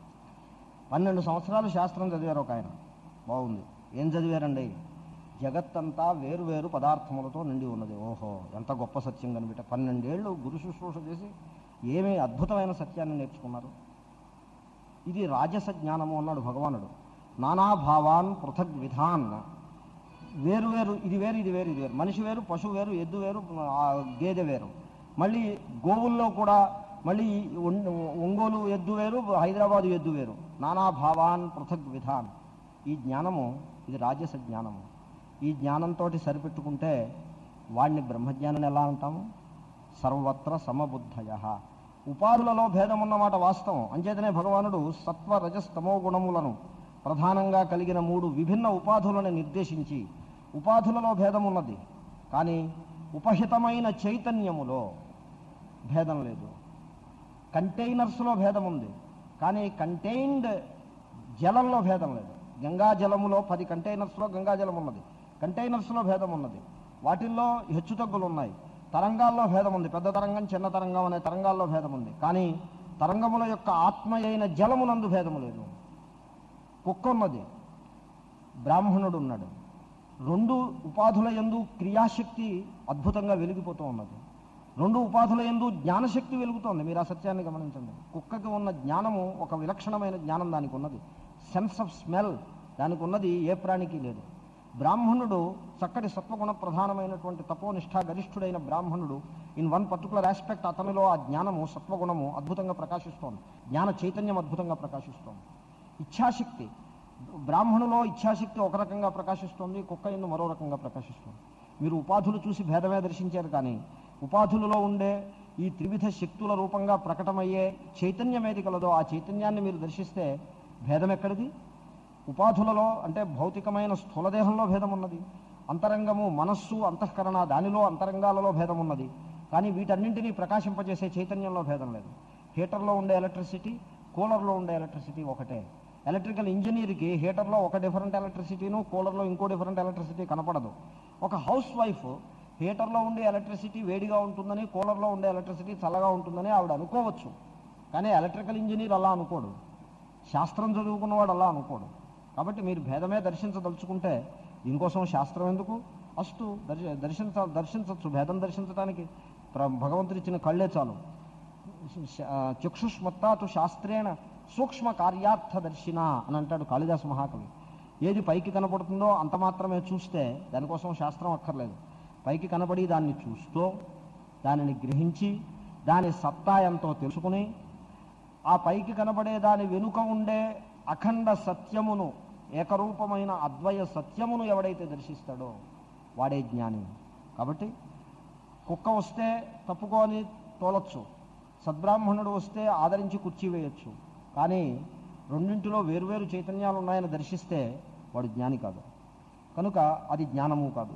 పన్నెండు సంవత్సరాలు శాస్త్రం చదివారు ఒక ఆయన బాగుంది ఏం చదివారండి జగత్తంతా వేరు వేరు పదార్థములతో నిండి ఉన్నది ఓహో ఎంత గొప్ప సత్యం కనిపెట్ట పన్నెండేళ్ళు గురు శుశ్రూష చేసి ఏమీ అద్భుతమైన సత్యాన్ని నేర్చుకున్నారు ఇది రాజస జ్ఞానము అన్నాడు భగవానుడు నానాభావాన్ పృథగ్ విధాన్ వేరు వేరు ఇది వేరు ఇది వేరు ఇది వేరు మనిషి వేరు పశువు వేరు ఎద్దు వేరు ఆ గేదె వేరు మళ్ళీ గోవుల్లో కూడా మళ్ళీ ఒం- ఒంగోలు ఎద్దు వేరు హైదరాబాదు ఎద్దు వేరు నానాభావాన్ పృథగ్ విధాన్ ఈ జ్ఞానము ఇది రాజస జ్ఞానము ఈ జ్ఞానంతో సరిపెట్టుకుంటే వాడిని బ్రహ్మజ్ఞానం ఎలా అంటాము సర్వత్ర సమబుద్ధయ ఉపాధులలో భేదం ఉన్నమాట వాస్తవం అంచేతనే భగవానుడు సత్వ రజస్తమో గుణములను ప్రధానంగా కలిగిన మూడు విభిన్న ఉపాధులను నిర్దేశించి ఉపాధులలో భేదం ఉన్నది కానీ ఉపహితమైన చైతన్యములో భేదం లేదు కంటైనర్స్లో భేదం ఉంది కానీ కంటైన్డ్ జలంలో భేదం లేదు గంగా జలములో పది కంటైనర్స్లో గంగా జలం ఉన్నది కంటైనర్స్లో భేదం ఉన్నది వాటిల్లో హెచ్చుతగ్గులు ఉన్నాయి తరంగాల్లో భేదం ఉంది పెద్ద తరంగం చిన్న తరంగం అనే తరంగాల్లో భేదం ఉంది కానీ తరంగముల యొక్క ఆత్మ అయిన జలమునందు భేదము లేదు కుక్క ఉన్నది బ్రాహ్మణుడు ఉన్నాడు రెండు ఉపాధుల యందు క్రియాశక్తి అద్భుతంగా వెలిగిపోతూ ఉన్నది రెండు ఉపాధుల యందు జ్ఞానశక్తి వెలుగుతోంది మీరు ఆ సత్యాన్ని గమనించండి కుక్కకి ఉన్న జ్ఞానము ఒక విలక్షణమైన జ్ఞానం దానికి ఉన్నది సెన్స్ ఆఫ్ స్మెల్ దానికి ఉన్నది ఏ ప్రాణికి లేదు బ్రాహ్మణుడు చక్కటి సత్వగుణ ప్రధానమైనటువంటి తపోనిష్ఠా గరిష్ఠుడైన బ్రాహ్మణుడు ఇన్ వన్ పర్టికులర్ ఆస్పెక్ట్ అతనిలో ఆ జ్ఞానము సత్వగుణము అద్భుతంగా ప్రకాశిస్తోంది జ్ఞాన చైతన్యం అద్భుతంగా ప్రకాశిస్తోంది ఇచ్ఛాశక్తి బ్రాహ్మణులో ఇచ్ఛాశక్తి ఒక రకంగా ప్రకాశిస్తుంది కుక్క ఎందు మరో రకంగా ప్రకాశిస్తుంది మీరు ఉపాధులు చూసి భేదమే దర్శించారు కానీ ఉపాధులలో ఉండే ఈ త్రివిధ శక్తుల రూపంగా ప్రకటమయ్యే చైతన్యం ఏది కలదో ఆ చైతన్యాన్ని మీరు దర్శిస్తే భేదం ఎక్కడిది ఉపాధులలో అంటే భౌతికమైన స్థూలదేహంలో భేదం ఉన్నది అంతరంగము మనస్సు అంతఃకరణ దానిలో అంతరంగాలలో భేదం ఉన్నది కానీ వీటన్నింటినీ ప్రకాశింపజేసే చైతన్యంలో భేదం లేదు హీటర్లో ఉండే ఎలక్ట్రిసిటీ కూలర్లో ఉండే ఎలక్ట్రిసిటీ ఒకటే ఎలక్ట్రికల్ ఇంజనీర్కి హీటర్లో ఒక డిఫరెంట్ ఎలక్ట్రిసిటీను కూలర్లో ఇంకో డిఫరెంట్ ఎలక్ట్రిసిటీ కనపడదు ఒక హౌస్ వైఫ్ హీటర్లో ఉండే ఎలక్ట్రిసిటీ వేడిగా ఉంటుందని కూలర్లో ఉండే ఎలక్ట్రిసిటీ చల్లగా ఉంటుందని ఆవిడ అనుకోవచ్చు కానీ ఎలక్ట్రికల్ ఇంజనీర్ అలా అనుకోడు శాస్త్రం చదువుకున్నవాడు అలా అనుకోడు కాబట్టి మీరు భేదమే దర్శించదలుచుకుంటే దీనికోసం శాస్త్రం ఎందుకు అస్తు దర్శ దర్శించ దర్శించవచ్చు భేదం దర్శించడానికి ప్ర- భగవంతుడు ఇచ్చిన కళ్ళే చాలు చక్షుష్మత్తాతు శాస్త్రేణ సూక్ష్మ కార్యార్థదర్శిన అని అంటాడు కాళిదాసు మహాకవి ఏది పైకి కనపడుతుందో అంత మాత్రమే చూస్తే దానికోసం శాస్త్రం అక్కర్లేదు పైకి కనబడి దాన్ని చూస్తూ దానిని గ్రహించి దాని సత్తా ఎంతో తెలుసుకుని ఆ పైకి కనబడే దాని వెనుక ఉండే అఖండ సత్యమును ఏకరూపమైన అద్వయ సత్యమును ఎవడైతే దర్శిస్తాడో వాడే జ్ఞాని కాబట్టి కుక్క వస్తే తప్పుకొని తోలొచ్చు సద్బ్రాహ్మణుడు వస్తే ఆదరించి కుర్చీ వేయొచ్చు కానీ రెండింటిలో వేరువేరు చైతన్యాలు ఉన్నాయని దర్శిస్తే వాడు జ్ఞాని కాదు కనుక అది జ్ఞానము కాదు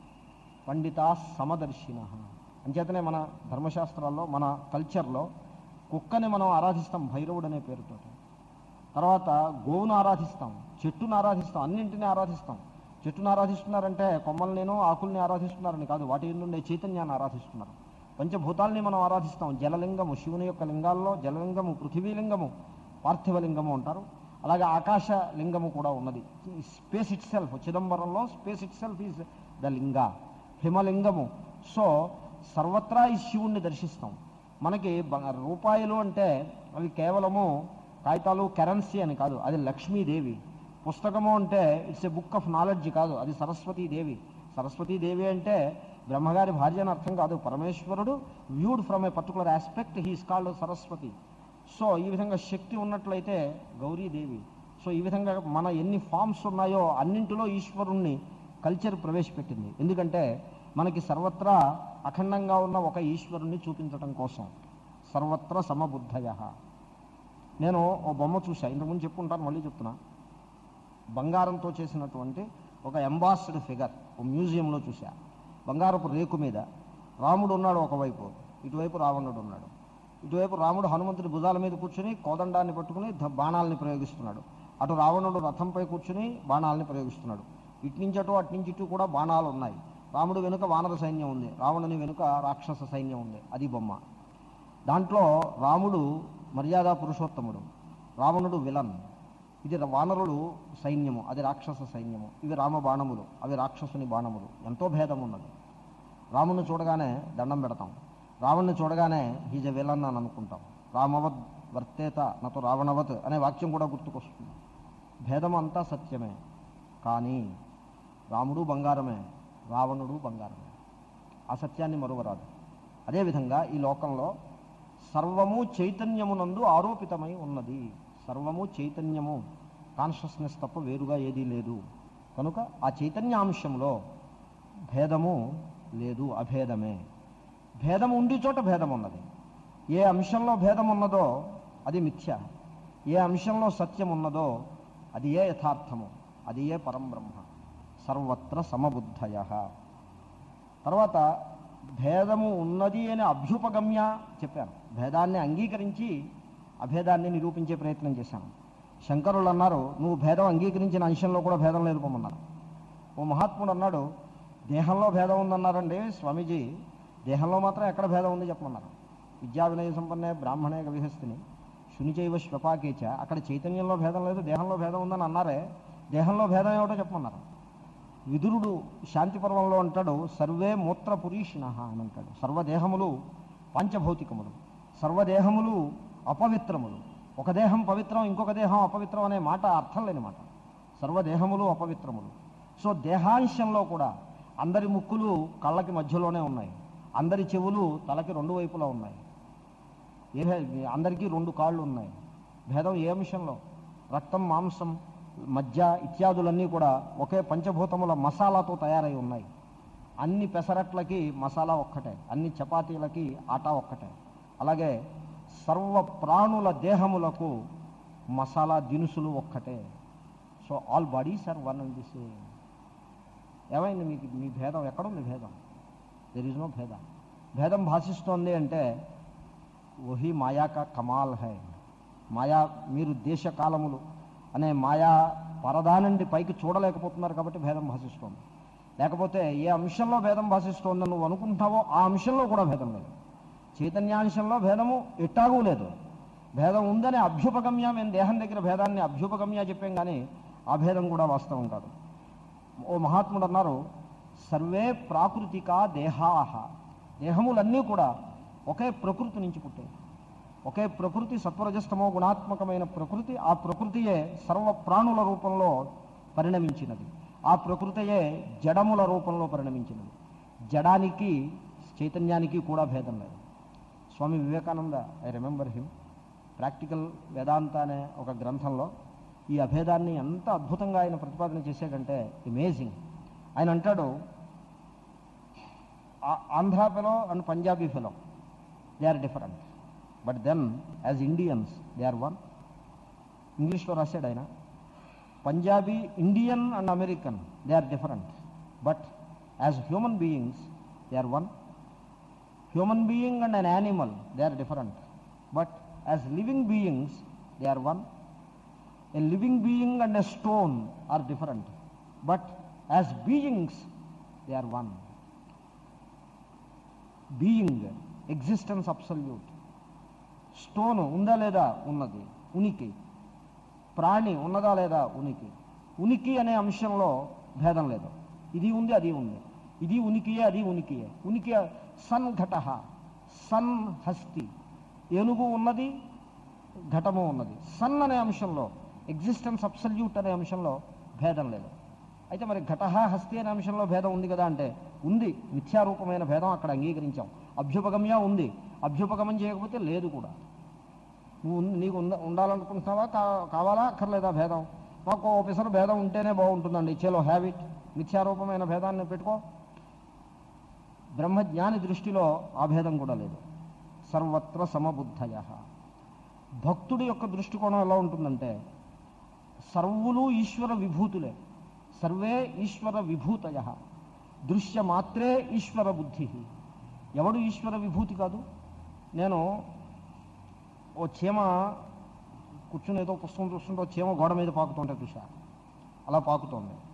పండిత సమదర్శిన అంచేతనే మన ధర్మశాస్త్రాల్లో మన కల్చర్లో కుక్కని మనం ఆరాధిస్తాం భైరవుడు అనే పేరుతో తర్వాత గోవును ఆరాధిస్తాం చెట్టును ఆరాధిస్తాం అన్నింటినీ ఆరాధిస్తాం చెట్టును ఆరాధిస్తున్నారంటే కొమ్మల్నేనో ఆకుల్ని ఆరాధిస్తున్నారని కాదు వాటి నుండే చైతన్యాన్ని ఆరాధిస్తున్నారు పంచభూతాల్ని మనం ఆరాధిస్తాం జలలింగము శివుని యొక్క లింగాల్లో జలలింగము పృథివీలింగము పార్థివలింగము అంటారు అలాగే ఆకాశ లింగము కూడా ఉన్నది స్పేస్ ఇట్ సెల్ఫ్ చిదంబరంలో space itself is the linga హిమలింగము సో సర్వత్రా ఈ శివుణ్ణి దర్శిస్తాం మనకి బ- రూపాయలు అంటే అవి కేవలము కాగితాలు కరెన్సీ అని కాదు అది లక్ష్మీదేవి పుస్తకము అంటే it's a book of knowledge కాదు అది సరస్వతీదేవి సరస్వతీదేవి అంటే బ్రహ్మగారి భార్య అని అర్థం కాదు పరమేశ్వరుడు viewed from a particular aspect he's called Saraswati so ఈ విధంగా శక్తి ఉన్నట్లయితే గౌరీదేవి సో ఈ విధంగా మన ఎన్ని ఫామ్స్ ఉన్నాయో అన్నింటిలో ఈశ్వరుణ్ణి కల్చర్ ప్రవేశపెట్టింది ఎందుకంటే మనకి సర్వత్రా అఖండంగా ఉన్న ఒక ఈశ్వరుణ్ణి చూపించటం కోసం సర్వత్ర సమబుద్ధయ నేను ఓ బొమ్మ చూసా ఇంతకుముందు చెప్పుకుంటాను మళ్ళీ చెప్తున్నా బంగారంతో చేసినటువంటి ఒక ఎంబాస్డ్ ఫిగర్ ఓ మ్యూజియంలో చూసా బంగారపు రేకు మీద రాముడు ఉన్నాడు ఒకవైపు ఇటువైపు రావణుడు ఉన్నాడు ఇటువైపు రాముడు హనుమంతుడి భుజాల మీద కూర్చుని కోదండాన్ని పట్టుకుని ధ- బాణాలని ప్రయోగిస్తున్నాడు అటు రావణుడు రథంపై కూర్చుని బాణాలని ప్రయోగిస్తున్నాడు ఇటు నుంచి అటు అటు నుంచి ఇటు కూడా బాణాలు ఉన్నాయి రాముడు వెనుక వానర సైన్యం ఉంది రావణుని వెనుక రాక్షస సైన్యం ఉంది అది బొమ్మ దాంట్లో రాముడు మర్యాద పురుషోత్తముడు రావణుడు విలన్ ఇది వానరుడు సైన్యము అది రాక్షస సైన్యము ఇవి రామ బాణములు అవి రాక్షసుని బాణములు ఎంతో భేదం ఉన్నది రాముని చూడగానే దండం పెడతాం రావణ్ణి చూడగానే హీజ్ ఎ విలన్ అని అనుకుంటాం రామవద్ వర్తేత నతో రావణవత్ అనే వాక్యం కూడా గుర్తుకొస్తుంది భేదం అంతా సత్యమే కానీ రాముడు బంగారమే రావణుడు బంగారమే ఆ సత్యాన్ని మరువరాదు అదేవిధంగా ఈ లోకంలో సర్వము చైతన్యమునందు ఆరోపితమై ఉన్నది సర్వము చైతన్యము కాన్షియస్నెస్ తప్ప వేరుగా ఏదీ లేదు కనుక ఆ చైతన్యాంశంలో భేదము లేదు అభేదమే భేదం ఉండి చోట భేదం ఉన్నది ఏ అంశంలో భేదం ఉన్నదో అది మిథ్య ఏ అంశంలో సత్యం ఉన్నదో అది ఏ యథార్థము అది ఏ పరంబ్రహ్మ సర్వత్ర సమబుద్ధయ తర్వాత భేదము ఉన్నది అని అభ్యుపగమ్య చెప్పాను భేదాన్ని అంగీకరించి అభేదాన్ని నిరూపించే ప్రయత్నం చేశాను శంకరులు అన్నారు నువ్వు భేదం అంగీకరించిన అంశంలో కూడా భేదం నిరూపమన్నారు ఓ మహాత్ముడు అన్నాడు దేహంలో భేదం ఉందన్నారండి స్వామీజీ దేహంలో మాత్రం ఎక్కడ భేదం ఉంది చెప్పమన్నారు విద్యా వినయ సంపన్నే బ్రాహ్మణే గవిహస్తిని శునిచైవ శ్వపాకేచ అక్కడ చైతన్యంలో భేదం లేదు దేహంలో భేదం ఉందని అన్నారే దేహంలో భేదం ఏమిటో చెప్పమన్నారు విదురుడు శాంతి పర్వంలో అంటాడు సర్వే మూత్ర పురీషిణ అని అంటాడు సర్వదేహములు పంచభౌతికములు సర్వదేహములు అపవిత్రములు ఒక దేహం పవిత్రం ఇంకొక దేహం అపవిత్రం అనే మాట అర్థం లేని మాట సర్వదేహములు అపవిత్రములు సో దేహాంశంలో కూడా అందరి ముక్కులు కళ్ళకి మధ్యలోనే ఉన్నాయి అందరి చెవులు తలకి రెండు వైపులా ఉన్నాయి ఏ అందరికీ రెండు కాళ్ళు ఉన్నాయి భేదం ఏ అంశంలో రక్తం మాంసం మధ్య ఇత్యాదులన్నీ కూడా ఒకే పంచభూతముల మసాలాతో తయారై ఉన్నాయి అన్ని పెసరట్లకి మసాలా ఒక్కటే అన్ని చపాతీలకి ఆటా ఒక్కటే అలాగే సర్వ ప్రాణుల దేహములకు మసాలా దినుసులు ఒక్కటే so all bodies are one and the same ఏమైంది మీకు మీ భేదం ఎక్కడుంది భేదం దెర్ ఇస్ నో భేద భేదం భాషిస్తోంది అంటే వహి మాయా కా కమాల్ హై మాయా మీరు దేశకాలములు అనే మాయా పరదా నుండి పైకి చూడలేకపోతున్నారు కాబట్టి భేదం భాషిస్తోంది లేకపోతే ఏ అంశంలో భేదం భాషిస్తోందని నువ్వు అనుకుంటావో ఆ అంశంలో కూడా భేదం లేదు చైతన్యాంశంలో భేదము ఎట్టాగూ లేదు భేదం ఉందని అభ్యుపగమ్య మేము దేహం దగ్గర భేదాన్ని అభ్యుపగమ్య చెప్పాం కానీ ఆ భేదం కూడా వాస్తవం కాదు ఓ మహాత్ముడు అన్నారు సర్వే ప్రాకృతిక దేహాహ దేహములన్నీ కూడా ఒకే ప్రకృతి నుంచి పుట్టాయి ఒకే ప్రకృతి సత్వరజస్తమో గుణాత్మకమైన ప్రకృతి ఆ ప్రకృతియే సర్వ ప్రాణుల రూపంలో పరిణమించినది ఆ ప్రకృతియే జడముల రూపంలో పరిణమించినది జడానికి చైతన్యానికి కూడా భేదం లేదు Swami Vivekananda I remember him practical Vedanta అనే ఒక గ్రంథంలో ఈ అభేదాన్ని ఎంత అద్భుతంగా ఆయన ప్రతిపాదన చేశాడంటే అమేజింగ్ ఆయన అంటాడు ఆ- Andhra fellow and Punjabi fellow they are different but then as Indians they are one ఇంగ్లీష్లో రాశాడు ఆయన Punjabi Indian and American they are different but as human beings they are one human being and an animal they are different but as living beings they are one a living being and a stone are different but as beings they are one being existence absolute stone ఉందా లేదా ఉన్నది ఉనికి ప్రాణి ఉన్నదా లేదా ఉనికి ఉనికి అనే అంశంలో భేదం లేదు ఇది ఉంది అది ఉంది ఇది ఉనికియే అది ఉనికియే ఉనికి సన్ ఘట సన్ హస్తి ఏనుగు ఉన్నది ఘటము ఉన్నది సన్ అనే అంశంలో ఎగ్జిస్టెన్స్ అబ్సల్యూట్ అనే అంశంలో భేదం లేదు అయితే మరి ఘట హస్తి అనే అంశంలో భేదం ఉంది కదా అంటే ఉంది మిథ్యారూపమైన భేదం అక్కడ అంగీకరించాం అభ్యుపగమ్య ఉంది అభ్యుపగమం చేయకపోతే లేదు కూడా నువ్వు ఉన్- నీకు ఉంద ఉండాలనుకుంటున్నావా కా కావాలా అక్కర్లేదా భేదం మాకు ఓ పిసరు భేదం ఉంటేనే బాగుంటుందండి చేలో హ్యాబిట్ మిథ్యారూపమైన భేదాన్ని పెట్టుకో బ్రహ్మజ్ఞాని దృష్టిలో ఆ భేదం కూడా లేదు సర్వత్ర సమబుద్ధయ భక్తుడి యొక్క దృష్టికోణం ఎలా ఉంటుందంటే సర్వులు ఈశ్వర విభూతులే సర్వే ఈశ్వర విభూతయ దృశ్య మాత్రే ఈశ్వర బుద్ధి ఎవడు ఈశ్వర విభూతి కాదు నేను ఓ చీమ కూర్చుని ఏదో పుస్తకం చూస్తుంటే ఓ చీమ గోడ మీద పాకుతుంటే చూసా అలా పాకుతోంది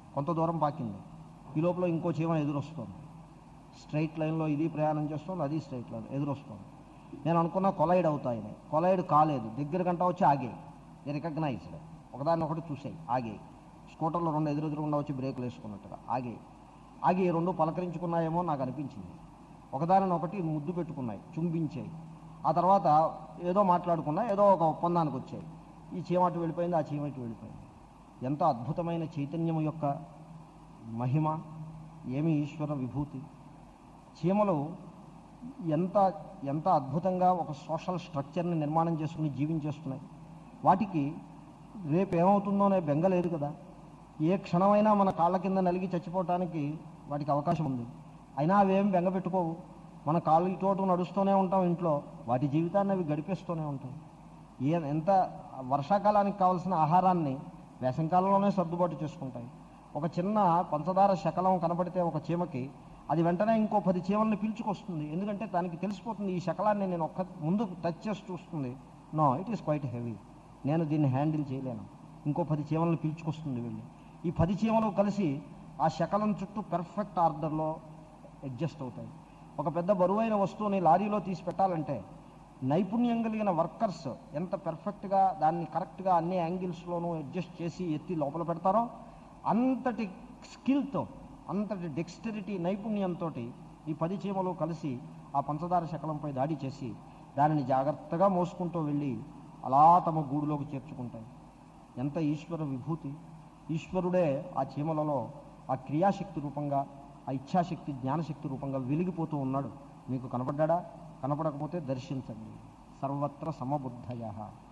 కొంత దూరం పాకింది ఈ లోపల ఇంకో చీమ ఎదురొస్తుంది స్ట్రైట్ లైన్లో ఇది ప్రయాణం చేస్తుంది అది స్ట్రైట్ లైన్ ఎదురొస్తుంది నేను అనుకున్న కొలైడ్ అవుతాయని కొలైడ్ కాలేదు దగ్గర గంట వచ్చి ఆగాయి రికగ్నైజ్డ్ ఒకదాన్ని ఒకటి చూసాయి ఆగాయి స్కూటర్లో రెండు ఎదురెదురుగుండా వచ్చి బ్రేకులు వేసుకున్నట్టుగా ఆగాయి ఆగి ఈ రెండు పలకరించుకున్నాయేమో నాకు అనిపించింది ఒకదానిని ఒకటి ముద్దు పెట్టుకున్నాయి చుంబించాయి ఆ తర్వాత ఏదో మాట్లాడుకున్నా ఏదో ఒక ఒప్పందానికి వచ్చాయి ఈ చీమ అటు వెళ్ళిపోయింది ఆ చీమ ఇటు వెళ్ళిపోయింది ఎంత అద్భుతమైన చైతన్యం యొక్క మహిమ ఏమి ఈశ్వర విభూతి చీమలు ఎంత ఎంత అద్భుతంగా ఒక సోషల్ స్ట్రక్చర్ని నిర్మాణం చేసుకుని జీవించేస్తున్నాయి వాటికి రేపు ఏమవుతుందో అనే బెంగ లేదు కదా ఏ క్షణమైనా మన కాళ్ళ కింద నలిగి చచ్చిపోవటానికి వాటికి అవకాశం ఉంది అయినా అవేం బెంగ పెట్టుకోవు మన కాళ్ళు ఇటు నడుస్తూనే ఉంటాం ఇంట్లో వాటి జీవితాన్ని అవి గడిపేస్తూనే ఉంటాయి ఏ ఎంత వర్షాకాలానికి కావాల్సిన ఆహారాన్ని వేసంకాలంలోనే సర్దుబాటు చేసుకుంటాయి ఒక చిన్న పంచదార శకలం కనబడితే ఒక చీమకి అది వెంటనే ఇంకో పది చీమల్ని పిలుచుకొస్తుంది ఎందుకంటే దానికి తెలిసిపోతుంది ఈ శకలాన్ని నేను ఒక్క ముందు టచ్ చేసి చూస్తుంది no it is quite heavy నేను దీన్ని హ్యాండిల్ చేయలేను ఇంకో పది చీమలను పిలుచుకొస్తుంది వెళ్ళి ఈ పది చీమలు కలిసి ఆ శకలం చుట్టూ పెర్ఫెక్ట్ ఆర్డర్లో అడ్జస్ట్ అవుతాయి ఒక పెద్ద బరువైన వస్తువుని లారీలో తీసి పెట్టాలంటే నైపుణ్యం కలిగిన వర్కర్స్ ఎంత పెర్ఫెక్ట్గా దాన్ని కరెక్ట్గా అన్ని యాంగిల్స్లోనూ అడ్జస్ట్ చేసి ఎత్తి లోపల పెడతారో అంతటి స్కిల్తో అంతటి డెక్స్టరిటీ నైపుణ్యంతో ఈ పది చీమలు కలిసి ఆ పంచదార శకలంపై దాడి చేసి దానిని జాగ్రత్తగా మోసుకుంటూ వెళ్ళి అలా తమ గూడులోకి చేర్చుకుంటాయి ఎంత ఈశ్వర విభూతి ఈశ్వరుడే ఆ చీమలలో ఆ క్రియాశక్తి రూపంగా ఆ ఇచ్ఛాశక్తి జ్ఞానశక్తి రూపంగా వెలిగిపోతూ ఉన్నాడు మీకు కనపడ్డా కనపడకపోతే దర్శించండి సర్వత్ర సమబుద్ధయ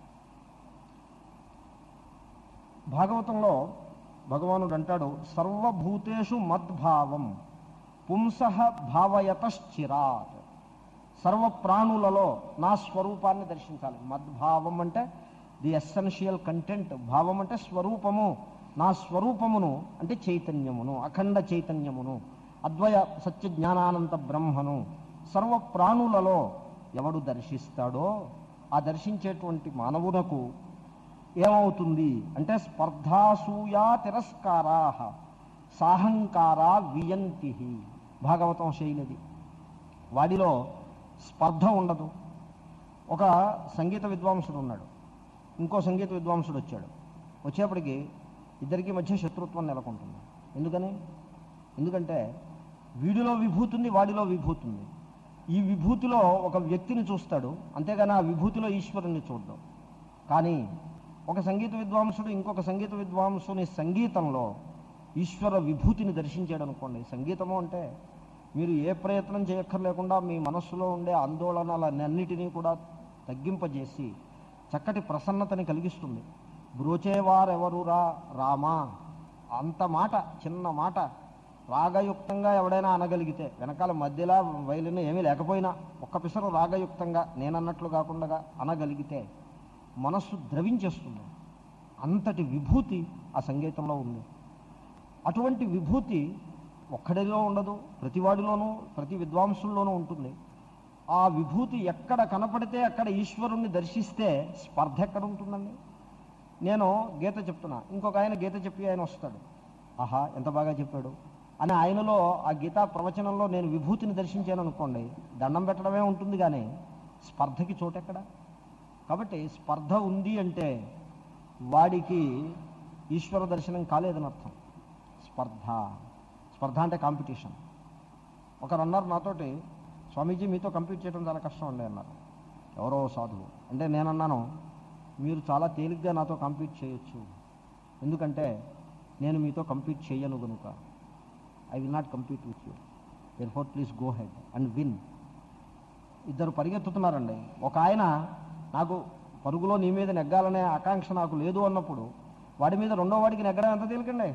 భాగవతంలో భగవానుడు అంటాడు సర్వభూతేషు మద్భావం పుంసః భావయతశ్చిరాత్ సర్వ ప్రాణులలో నా స్వరూపాన్ని దర్శించాలి మద్భావం అంటే ది ఎస్సెన్షియల్ కంటెంట్ భావం అంటే స్వరూపము నా స్వరూపమును అంటే చైతన్యమును అఖండ చైతన్యమును అద్వయ సత్య జ్ఞానానంత బ్రహ్మను సర్వ ప్రాణులలో ఎవడు దర్శిస్తాడో ఆ దర్శించేటువంటి మానవునకు ఏమవుతుంది అంటే స్పర్ధాసూయా తిరస్కారా సాహంకారా వియంతి భాగవతం శైలిది వాడిలో స్పర్ధ ఉండదు ఒక సంగీత విద్వాంసుడు ఉన్నాడు ఇంకో సంగీత విద్వాంసుడు వచ్చాడు వచ్చేప్పటికి ఇద్దరికి మధ్య శత్రుత్వం నెలకొంటుంది ఎందుకని ఎందుకంటే వీడిలో విభూతి ఉంది వాడిలో విభూతి ఉంది ఈ విభూతిలో ఒక వ్యక్తిని చూస్తాడు అంతేగాని ఆ విభూతిలో ఈశ్వరుని చూడడం కానీ ఒక సంగీత విద్వాంసుడు ఇంకొక సంగీత విద్వాంసుని సంగీతంలో ఈశ్వర విభూతిని దర్శించాడు అనుకోండి సంగీతము అంటే మీరు ఏ ప్రయత్నం చేయక్కర్లేకుండా మీ మనస్సులో ఉండే ఆందోళనలన్నిటినీ కూడా తగ్గింపజేసి చక్కటి ప్రసన్నతని కలిగిస్తుంది బ్రోచేవారెవరురా రామా అంత మాట చిన్న మాట రాగయుక్తంగా ఎవడైనా అనగలిగితే వెనకాల మధ్యలో వైలిన్ ఏమీ లేకపోయినా ఒక్క పిసరు రాగయుక్తంగా నేనన్నట్లు కాకుండా అనగలిగితే మనస్సు ద్రవించేస్తుంది అంతటి విభూతి ఆ సంగీతంలో ఉంది అటువంటి విభూతి ఒక్కడిలో ఉండదు ప్రతివాడిలోనూ ప్రతి విద్వాంసుల్లోనూ ఉంటుంది ఆ విభూతి ఎక్కడ కనపడితే అక్కడ ఈశ్వరుణ్ణి దర్శిస్తే స్పర్ధ ఎక్కడ ఉంటుందండి నేను గీత చెప్తున్నా ఇంకొక ఆయన గీత చెప్పి ఆయన వస్తాడు ఆహా ఎంత బాగా చెప్పాడు అని ఆయనలో ఆ గీతా ప్రవచనంలో నేను విభూతిని దర్శించాను అనుకోండి దండం పెట్టడమే ఉంటుంది కానీ స్పర్ధకి చోటెక్కడ కాబట్టి స్పర్ధ ఉంది అంటే వాడికి ఈశ్వర దర్శనం కాలేదని అర్థం స్పర్ధ స్పర్ధ అంటే కాంపిటీషన్ ఒకరు అన్నారు నాతోటి స్వామీజీ మీతో కంప్లీట్ చేయడం చాలా కష్టం అండి అన్నారు ఎవరో సాధువు అంటే నేనన్నాను మీరు చాలా తేలిగ్గా నాతో కంప్లీట్ చేయొచ్చు ఎందుకంటే నేను మీతో కంప్లీట్ చేయను కనుక I will not complete with you therefore please go head and win ఇద్దరు పరిగెత్తుతున్నారండి ఒక ఆయన నాకు పరుగులో నీ మీద నెగ్గాలనే ఆకాంక్ష నాకు లేదు అన్నప్పుడు వాడి మీద రెండో వాడికి నెగ్గడం ఎంత తేలికండి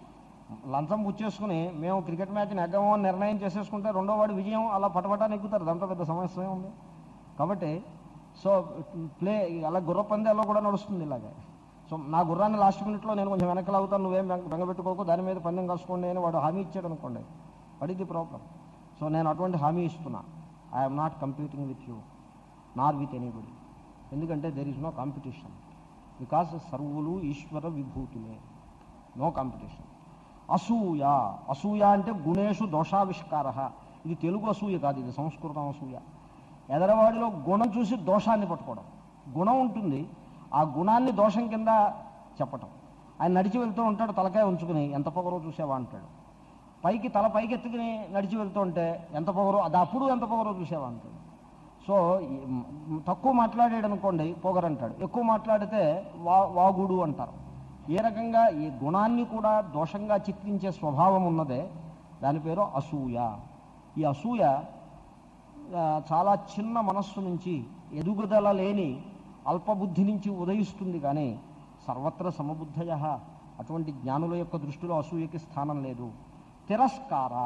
లంచం పుచ్చేసుకుని మేము క్రికెట్ మ్యాచ్ నెగ్గము అని నిర్ణయం చేసేసుకుంటే రెండో వాడి విజయం అలా పటపటా నెగ్గుతారు దాంట్లో పెద్ద సమస్య ఉంది కాబట్టి సో ప్లే అలా గుర్ర పందాల్లో కూడా నడుస్తుంది ఇలాగే సో నా గుర్రాన్ని లాస్ట్ మినిట్లో నేను కొంచెం వెనక్కి లాగుతాను నువ్వేం బెంగ బెంగపెట్టుకోకు దాని మీద పందెం కలుసుకోండి అని వాడు హామీ ఇచ్చాడు అనుకోండి వాట్ ఇది ప్రాబ్లం సో నేను అటువంటి హామీ ఇస్తున్నా I'm not competing with you nor with anybody ఎందుకంటే there is no competition because సర్వులు ఈశ్వర విభూతులే నో కాంపిటీషన్ అసూయ అసూయ అంటే గుణేషు దోషావిష్కార ఇది తెలుగు అసూయ కాదు ఇది సంస్కృతం అసూయ ఎదరవాడిలో గుణం చూసి దోషాన్ని పట్టుకోవడం గుణం ఉంటుంది ఆ గుణాన్ని దోషం కింద చెప్పటం ఆయన నడిచి వెళ్తూ ఉంటాడు తలకాయ ఉంచుకుని ఎంత పొగరో చూసావా అంటాడు పైకి తల పైకి ఎత్తుకుని నడిచి వెళ్తూ ఉంటే ఎంత పొగరో అది అప్పుడు ఎంత పొగరో చూసావా అంటాడు సో ఈ మ్, తక్కువ మాట్లాడాడు అనుకోండి పొగరంటాడు ఎక్కువ మాట్లాడితే వా వాగుడు అంటారు ఏ రకంగా ఈ గుణాన్ని కూడా దోషంగా చిత్రించే స్వభావం ఉన్నదే దాని పేరు అసూయ ఈ అసూయ ఆ, చాలా చిన్న మనస్సు నుంచి ఎదుగుదల లేని అల్పబుద్ధి నుంచి ఉదయిస్తుంది కానీ సర్వత్ర సమబుద్ధయ అటువంటి జ్ఞానుల యొక్క దృష్టిలో అసూయకి స్థానం లేదు తిరస్కారా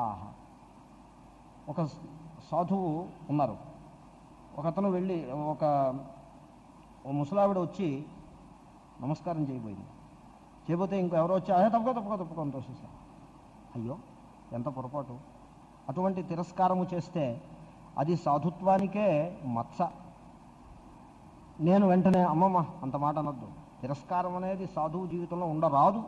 ఒక సాధువు ఉన్నారు ఒకతను వెళ్ళి ఒక ఓ ముసలావిడ వచ్చి నమస్కారం చేయబోయింది చేయబోతే ఇంకో ఎవరో వచ్చి అదే తప్పుకో తప్పుకో తప్పుకో అని తోసేశారు అయ్యో ఎంత పొరపాటు అటువంటి తిరస్కారము చేస్తే అది సాధుత్వానికే మత్స నేను వెంటనే అమ్మమ్మ అంత మాట అనొద్దు తిరస్కారం అనేది సాధువు జీవితంలో ఉండరాదు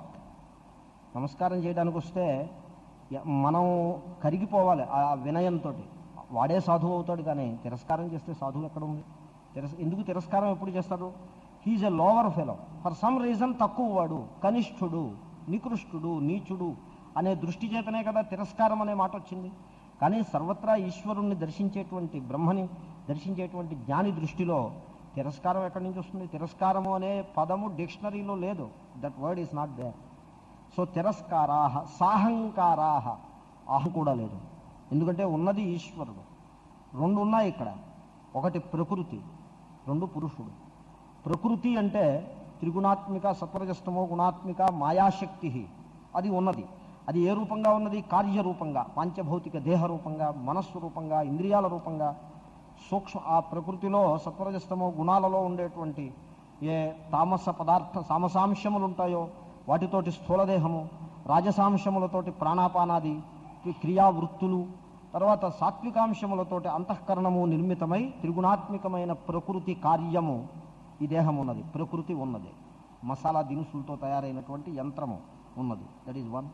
నమస్కారం చేయడానికి వస్తే య- మనం కరిగిపోవాలి ఆ వినయంతో వాడే సాధువు అవుతాడు కానీ తిరస్కారం చేస్తే సాధువు ఎక్కడ ఉంది తిరస్ ఎందుకు తిరస్కారం ఎప్పుడు చేస్తారు he's a lower fellow for some reason తక్కువ వాడు కనిష్ఠుడు నికృష్టుడు నీచుడు అనే దృష్టి చేతనే కదా తిరస్కారం అనే మాట వచ్చింది కానీ సర్వత్రా ఈశ్వరుణ్ణి దర్శించేటువంటి బ్రహ్మని దర్శించేటువంటి జ్ఞాని దృష్టిలో తిరస్కారం ఎక్కడి నుంచి వస్తుంది తిరస్కారము అనే పదము డిక్షనరీలో లేదు that word is not there so తిరస్కారాహ సాహంకారాహ అహం కూడా లేదు ఎందుకంటే ఉన్నది ఈశ్వరుడు రెండు ఉన్నాయి ఇక్కడ ఒకటి ప్రకృతి రెండు పురుషుడు ప్రకృతి అంటే త్రిగుణాత్మిక సత్వరజస్తమో గుణాత్మిక మాయాశక్తి అది ఉన్నది అది ఏ రూపంగా ఉన్నది కార్యరూపంగా పాంచభౌతిక దేహ రూపంగా మనస్సు రూపంగా ఇంద్రియాల రూపంగా సూక్ష్మ ఆ ప్రకృతిలో సత్వరజస్తమో గుణాలలో ఉండేటువంటి ఏ తామస పదార్థ తామసాంశములు ఉంటాయో వాటితోటి స్థూలదేహము రాజసాంశములతోటి ప్రాణాపానాది క్రి- క్రియావృత్తులు తర్వాత సాత్వికాంశములతోటి అంతఃకరణము నిర్మితమై త్రిగుణాత్మికమైన ప్రకృతి కార్యము ఈ దేహం ఉన్నది ప్రకృతి ఉన్నది మసాలా దినుసులతో తయారైనటువంటి యంత్రము ఉన్నది దట్ ఈజ్ వన్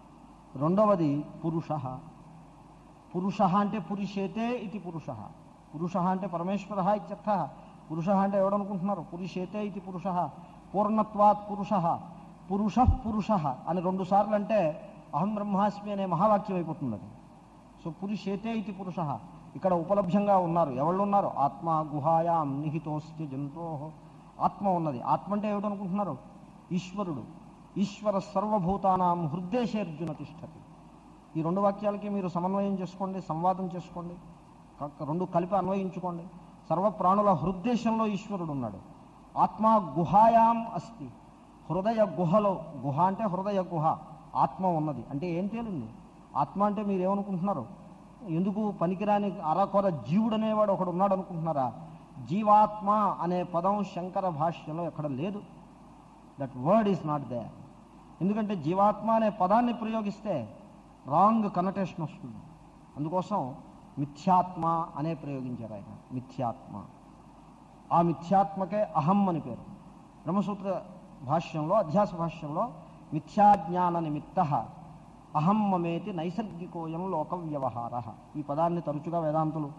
రెండవది పురుష పురుష అంటే పురుషేతే ఇది పురుష పురుష అంటే పరమేశ్వర ఇత్యర్థ పురుష అంటే ఎవడనుకుంటున్నారు పురుషేతే ఇది పురుష పూర్ణత్వాత్ పురుష పురుష పురుష అని రెండు సార్లు అంటే అహం బ్రహ్మాస్మి అనే మహావాక్యం అయిపోతుంది అది సో పురుషేతే ఇది పురుష ఇక్కడ ఉపలభ్యంగా ఉన్నారు ఎవళ్ళు ఉన్నారు ఆత్మ గుహాయాం నిహితోస్తి జంతో ఆత్మ ఉన్నది ఆత్మ అంటే ఏమిటనుకుంటున్నారు ఈశ్వరుడు ఈశ్వర సర్వభూతానాం హృదయశేర్జున తిష్టతి ఈ రెండు వాక్యాలకి మీరు సమన్వయం చేసుకోండి సంవాదం చేసుకోండి క- రెండు కలిపి అన్వయించుకోండి సర్వ ప్రాణుల హృదయశంలో ఈశ్వరుడు ఉన్నాడు ఆత్మ గుహాయాం అస్తి హృదయ గుహలో గుహ అంటే హృదయ గుహ ఆత్మ ఉన్నది అంటే ఏం తేలింది ఆత్మ అంటే మీరు ఏమనుకుంటున్నారు ఎందుకు పనికిరాని అరకొర జీవుడు అనేవాడు ఒకడు ఉన్నాడు అనుకుంటున్నారా జీవాత్మ అనే పదం శంకర భాష్యంలో ఎక్కడ లేదు that word is not there ఎందుకంటే జీవాత్మ అనే పదాన్ని ప్రయోగిస్తే రాంగ్ కనటేషన్ వస్తుంది అందుకోసం మిథ్యాత్మ అనే ప్రయోగించారు ఆయన మిథ్యాత్మ ఆ మిథ్యాత్మకే అహం అని పేరు బ్రహ్మసూత్ర భాష్యంలో అధ్యాస భాష్యంలో మిథ్యాజ్ఞాన నిమిత్త అహం మమేతి నైసర్గికోయం లోక వ్యవహార ఈ పదాన్ని తరచుగా వేదాంతులు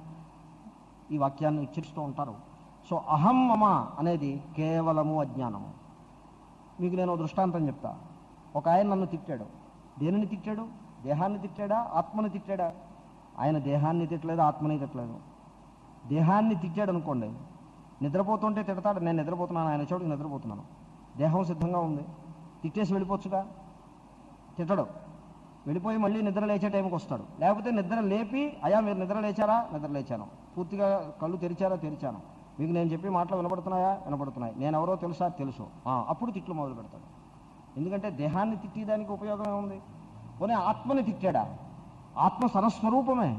ఈ వాక్యాన్ని ఉచ్చరిస్తూ ఉంటారు సో అహం మమ అనేది కేవలము అజ్ఞానము మీకు నేను ఓ దృష్టాంతం చెప్తా ఒక ఆయన నన్ను తిట్టాడు దేనిని తిట్టాడు దేహాన్ని తిట్టాడా ఆత్మని తిట్టాడా ఆయన దేహాన్ని తిట్టలేదు ఆత్మని తిట్టలేదు దేహాన్ని తిట్టాడు అనుకోండి నిద్రపోతుంటే తిడతాడు నేను నిద్రపోతున్నాను ఆయన చోటుకి నిద్రపోతున్నాను దేహం సిద్ధంగా ఉంది తిట్టేసి వెళ్ళిపోవచ్చుగా తిట్టడు వెళ్ళిపోయి మళ్ళీ నిద్ర లేచే టైంకి వస్తాడు లేకపోతే నిద్ర లేపి అయా మీరు నిద్ర లేచారా నిద్ర లేచాను పూర్తిగా కళ్ళు తెరిచారా తెరిచాను మీకు నేను చెప్పి మాటలు వినపడుతున్నాయా వినపడుతున్నాయి నేను ఎవరో తెలుసా తెలుసు ఆ, అప్పుడు తిట్లు మొదలు పెడతాడు ఎందుకంటే దేహాన్ని తిట్టేదానికి ఉపయోగం ఏముంది పోనీ ఆత్మని తిట్టాడా ఆత్మ సరస్వరూపమే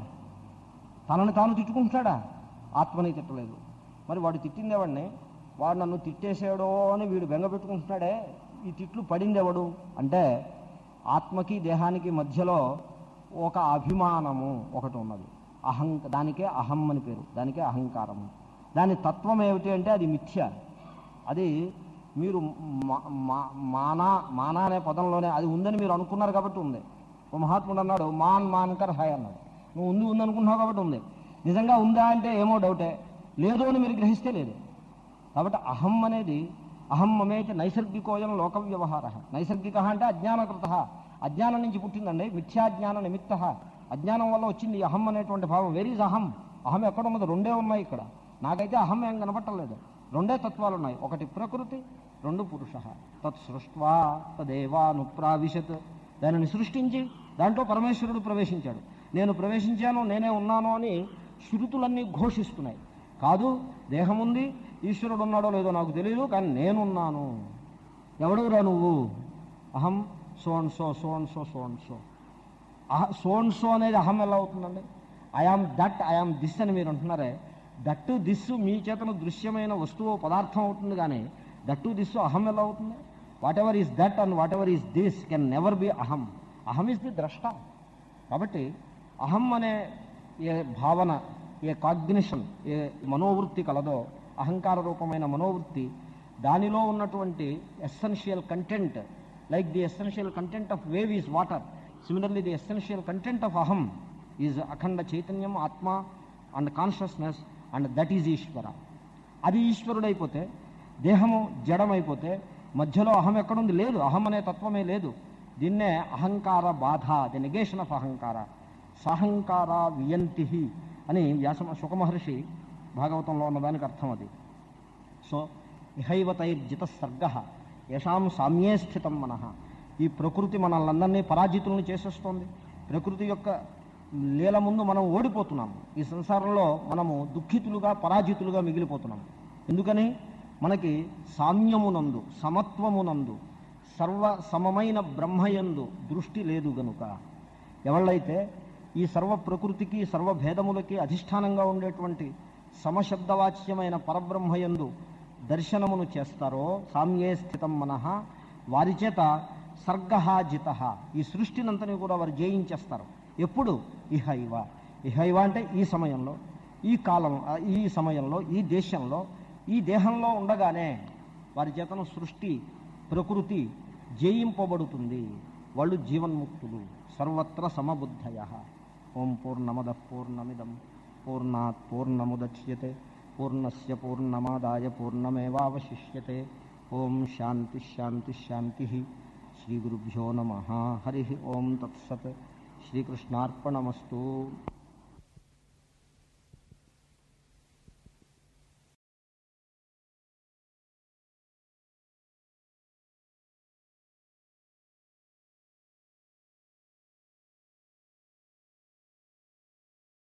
తనని తాను తిట్టుకుంటున్నాడా ఆత్మని తిట్టలేదు మరి వాడు తిట్టిందేవాడిని వాడు నన్ను తిట్టేసాడో అని వీడు బెంగ పెట్టుకుంటున్నాడే ఈ తిట్లు పడిందెవడు అంటే ఆత్మకి దేహానికి మధ్యలో ఒక అభిమానము ఒకటి ఉన్నది అహం దానికే అహం అని పేరు దానికే అహంకారము దాని తత్వం ఏమిటి అంటే అది మిథ్య అది మీరు మా- మా- మానా మానా అనే పదంలోనే అది ఉందని మీరు అనుకున్నారు కాబట్టి ఉంది ఓ మహాత్ముడు అన్నాడు మాన్ మాన్కర్ హాయ్ అన్నాడు నువ్వు ఉంది ఉంది అనుకుంటున్నావు కాబట్టి ఉంది నిజంగా ఉందా అంటే ఏమో డౌటే లేదు అని మీరు గ్రహిస్తే లేదు కాబట్టి అహం అనేది అహం మమేతి నైసర్గికోయం లోక వ్యవహార నైసర్గిక అంటే అజ్ఞానకృత అజ్ఞానం నుంచి పుట్టిందండి మిథ్యాజ్ఞాన నిమిత్త అజ్ఞానం వల్ల వచ్చింది ఈ అహం అనేటువంటి భావం వెరీ ఇస్ అహం అహం ఎక్కడ ఉన్నది రెండే ఉన్నాయి ఇక్కడ నాకైతే అహం ఏం కనపట్టలేదు రెండే తత్వాలు ఉన్నాయి ఒకటి ప్రకృతి రెండు పురుష తత్ సృష్వా తదేవానుప్రావిశత్ దానిని సృష్టించి దాంట్లో పరమేశ్వరుడు ప్రవేశించాడు నేను ప్రవేశించాను నేనే ఉన్నాను అని శృతులన్నీ ఘోషిస్తున్నాయి కాదు దేహం ఉంది ఈశ్వరుడు ఉన్నాడో లేదో నాకు తెలియదు కానీ నేనున్నాను ఎవడురా నువ్వు అహం so and so so and so so and so so and so అనేది అహం ఎలా అవుతుందండి ఐఆమ్ దట్ ఐఆమ్ దిస్ అని మీరు అంటున్నారే దట్టు దిస్సు మీ చేతను దృశ్యమైన వస్తువు పదార్థం అవుతుంది కానీ దట్టు దిస్సు అహం ఎలా అవుతుంది whatever is that and whatever is this can never be అహం అహం ఇస్ ది ద్రష్ట కాబట్టి అహం అనే ఏ భావన ఏ కాగ్నిషన్ ఏ మనోవృత్తి కలదో అహంకార రూపమైన మనోవృత్తి దానిలో ఉన్నటువంటి essential content like the essential content of wave is water similarly the essential content of అహం ఈజ్ అఖండ చైతన్యం ఆత్మ and consciousness and that is ఈశ్వర అది ఈశ్వరుడైపోతే దేహము జడమైపోతే మధ్యలో అహం ఎక్కడుంది లేదు అహం అనే తత్వమే లేదు దీన్నే అహంకార బాధ ది నెగేషన్ ఆఫ్ అహంకార సహంకార వియంతి అని వ్యాస సుఖమహర్షి భాగవతంలో ఉన్నదానికి అర్థం అది సో ఇహైవతైర్జిత సర్గ యశాం సామ్యే స్థితం మనః ఈ ప్రకృతి మనల్నందరినీ పరాజితులను చేసేస్తోంది ప్రకృతి యొక్క లీల ముందు మనం ఓడిపోతున్నాము ఈ సంసారంలో మనము దుఃఖితులుగా పరాజితులుగా మిగిలిపోతున్నాము ఎందుకని మనకి సామ్యమునందు సమత్వమునందు సర్వ సమమైన బ్రహ్మయందు దృష్టి లేదు గనుక ఎవళ్ళైతే ఈ సర్వ ప్రకృతికి సర్వభేదములకి అధిష్టానంగా ఉండేటువంటి సమశబ్దవాచ్యమైన పరబ్రహ్మయందు దర్శనమును చేస్తారో సామ్యే స్థితం మనః వారి చేత సర్గ జిత ఈ సృష్టినంతని కూడా వారు జయించేస్తారు ఎప్పుడు ఇహైవ ఇహైవ అంటే ఈ సమయంలో ఈ కాలం ఆ, ఈ సమయంలో ఈ దేశంలో ఈ దేహంలో ఉండగానే వారి చేతను సృష్టి ప్రకృతి జయింపబడుతుంది వాళ్ళు జీవన్ముక్తులు సర్వత్ర సమబుద్ధయ ఓం పూర్ణమద పూర్ణమిదం పూర్ణాత్ పూర్ణముద్యతే పూర్ణస్య పూర్ణమాదాయ పూర్ణమేవాवशिष्यते ఓం శాంతి శాంతి శాంతి శ్రీ గురుభ్యో నమ హరి ఓం తత్సత్ శ్రీకృష్ణార్పణమస్తు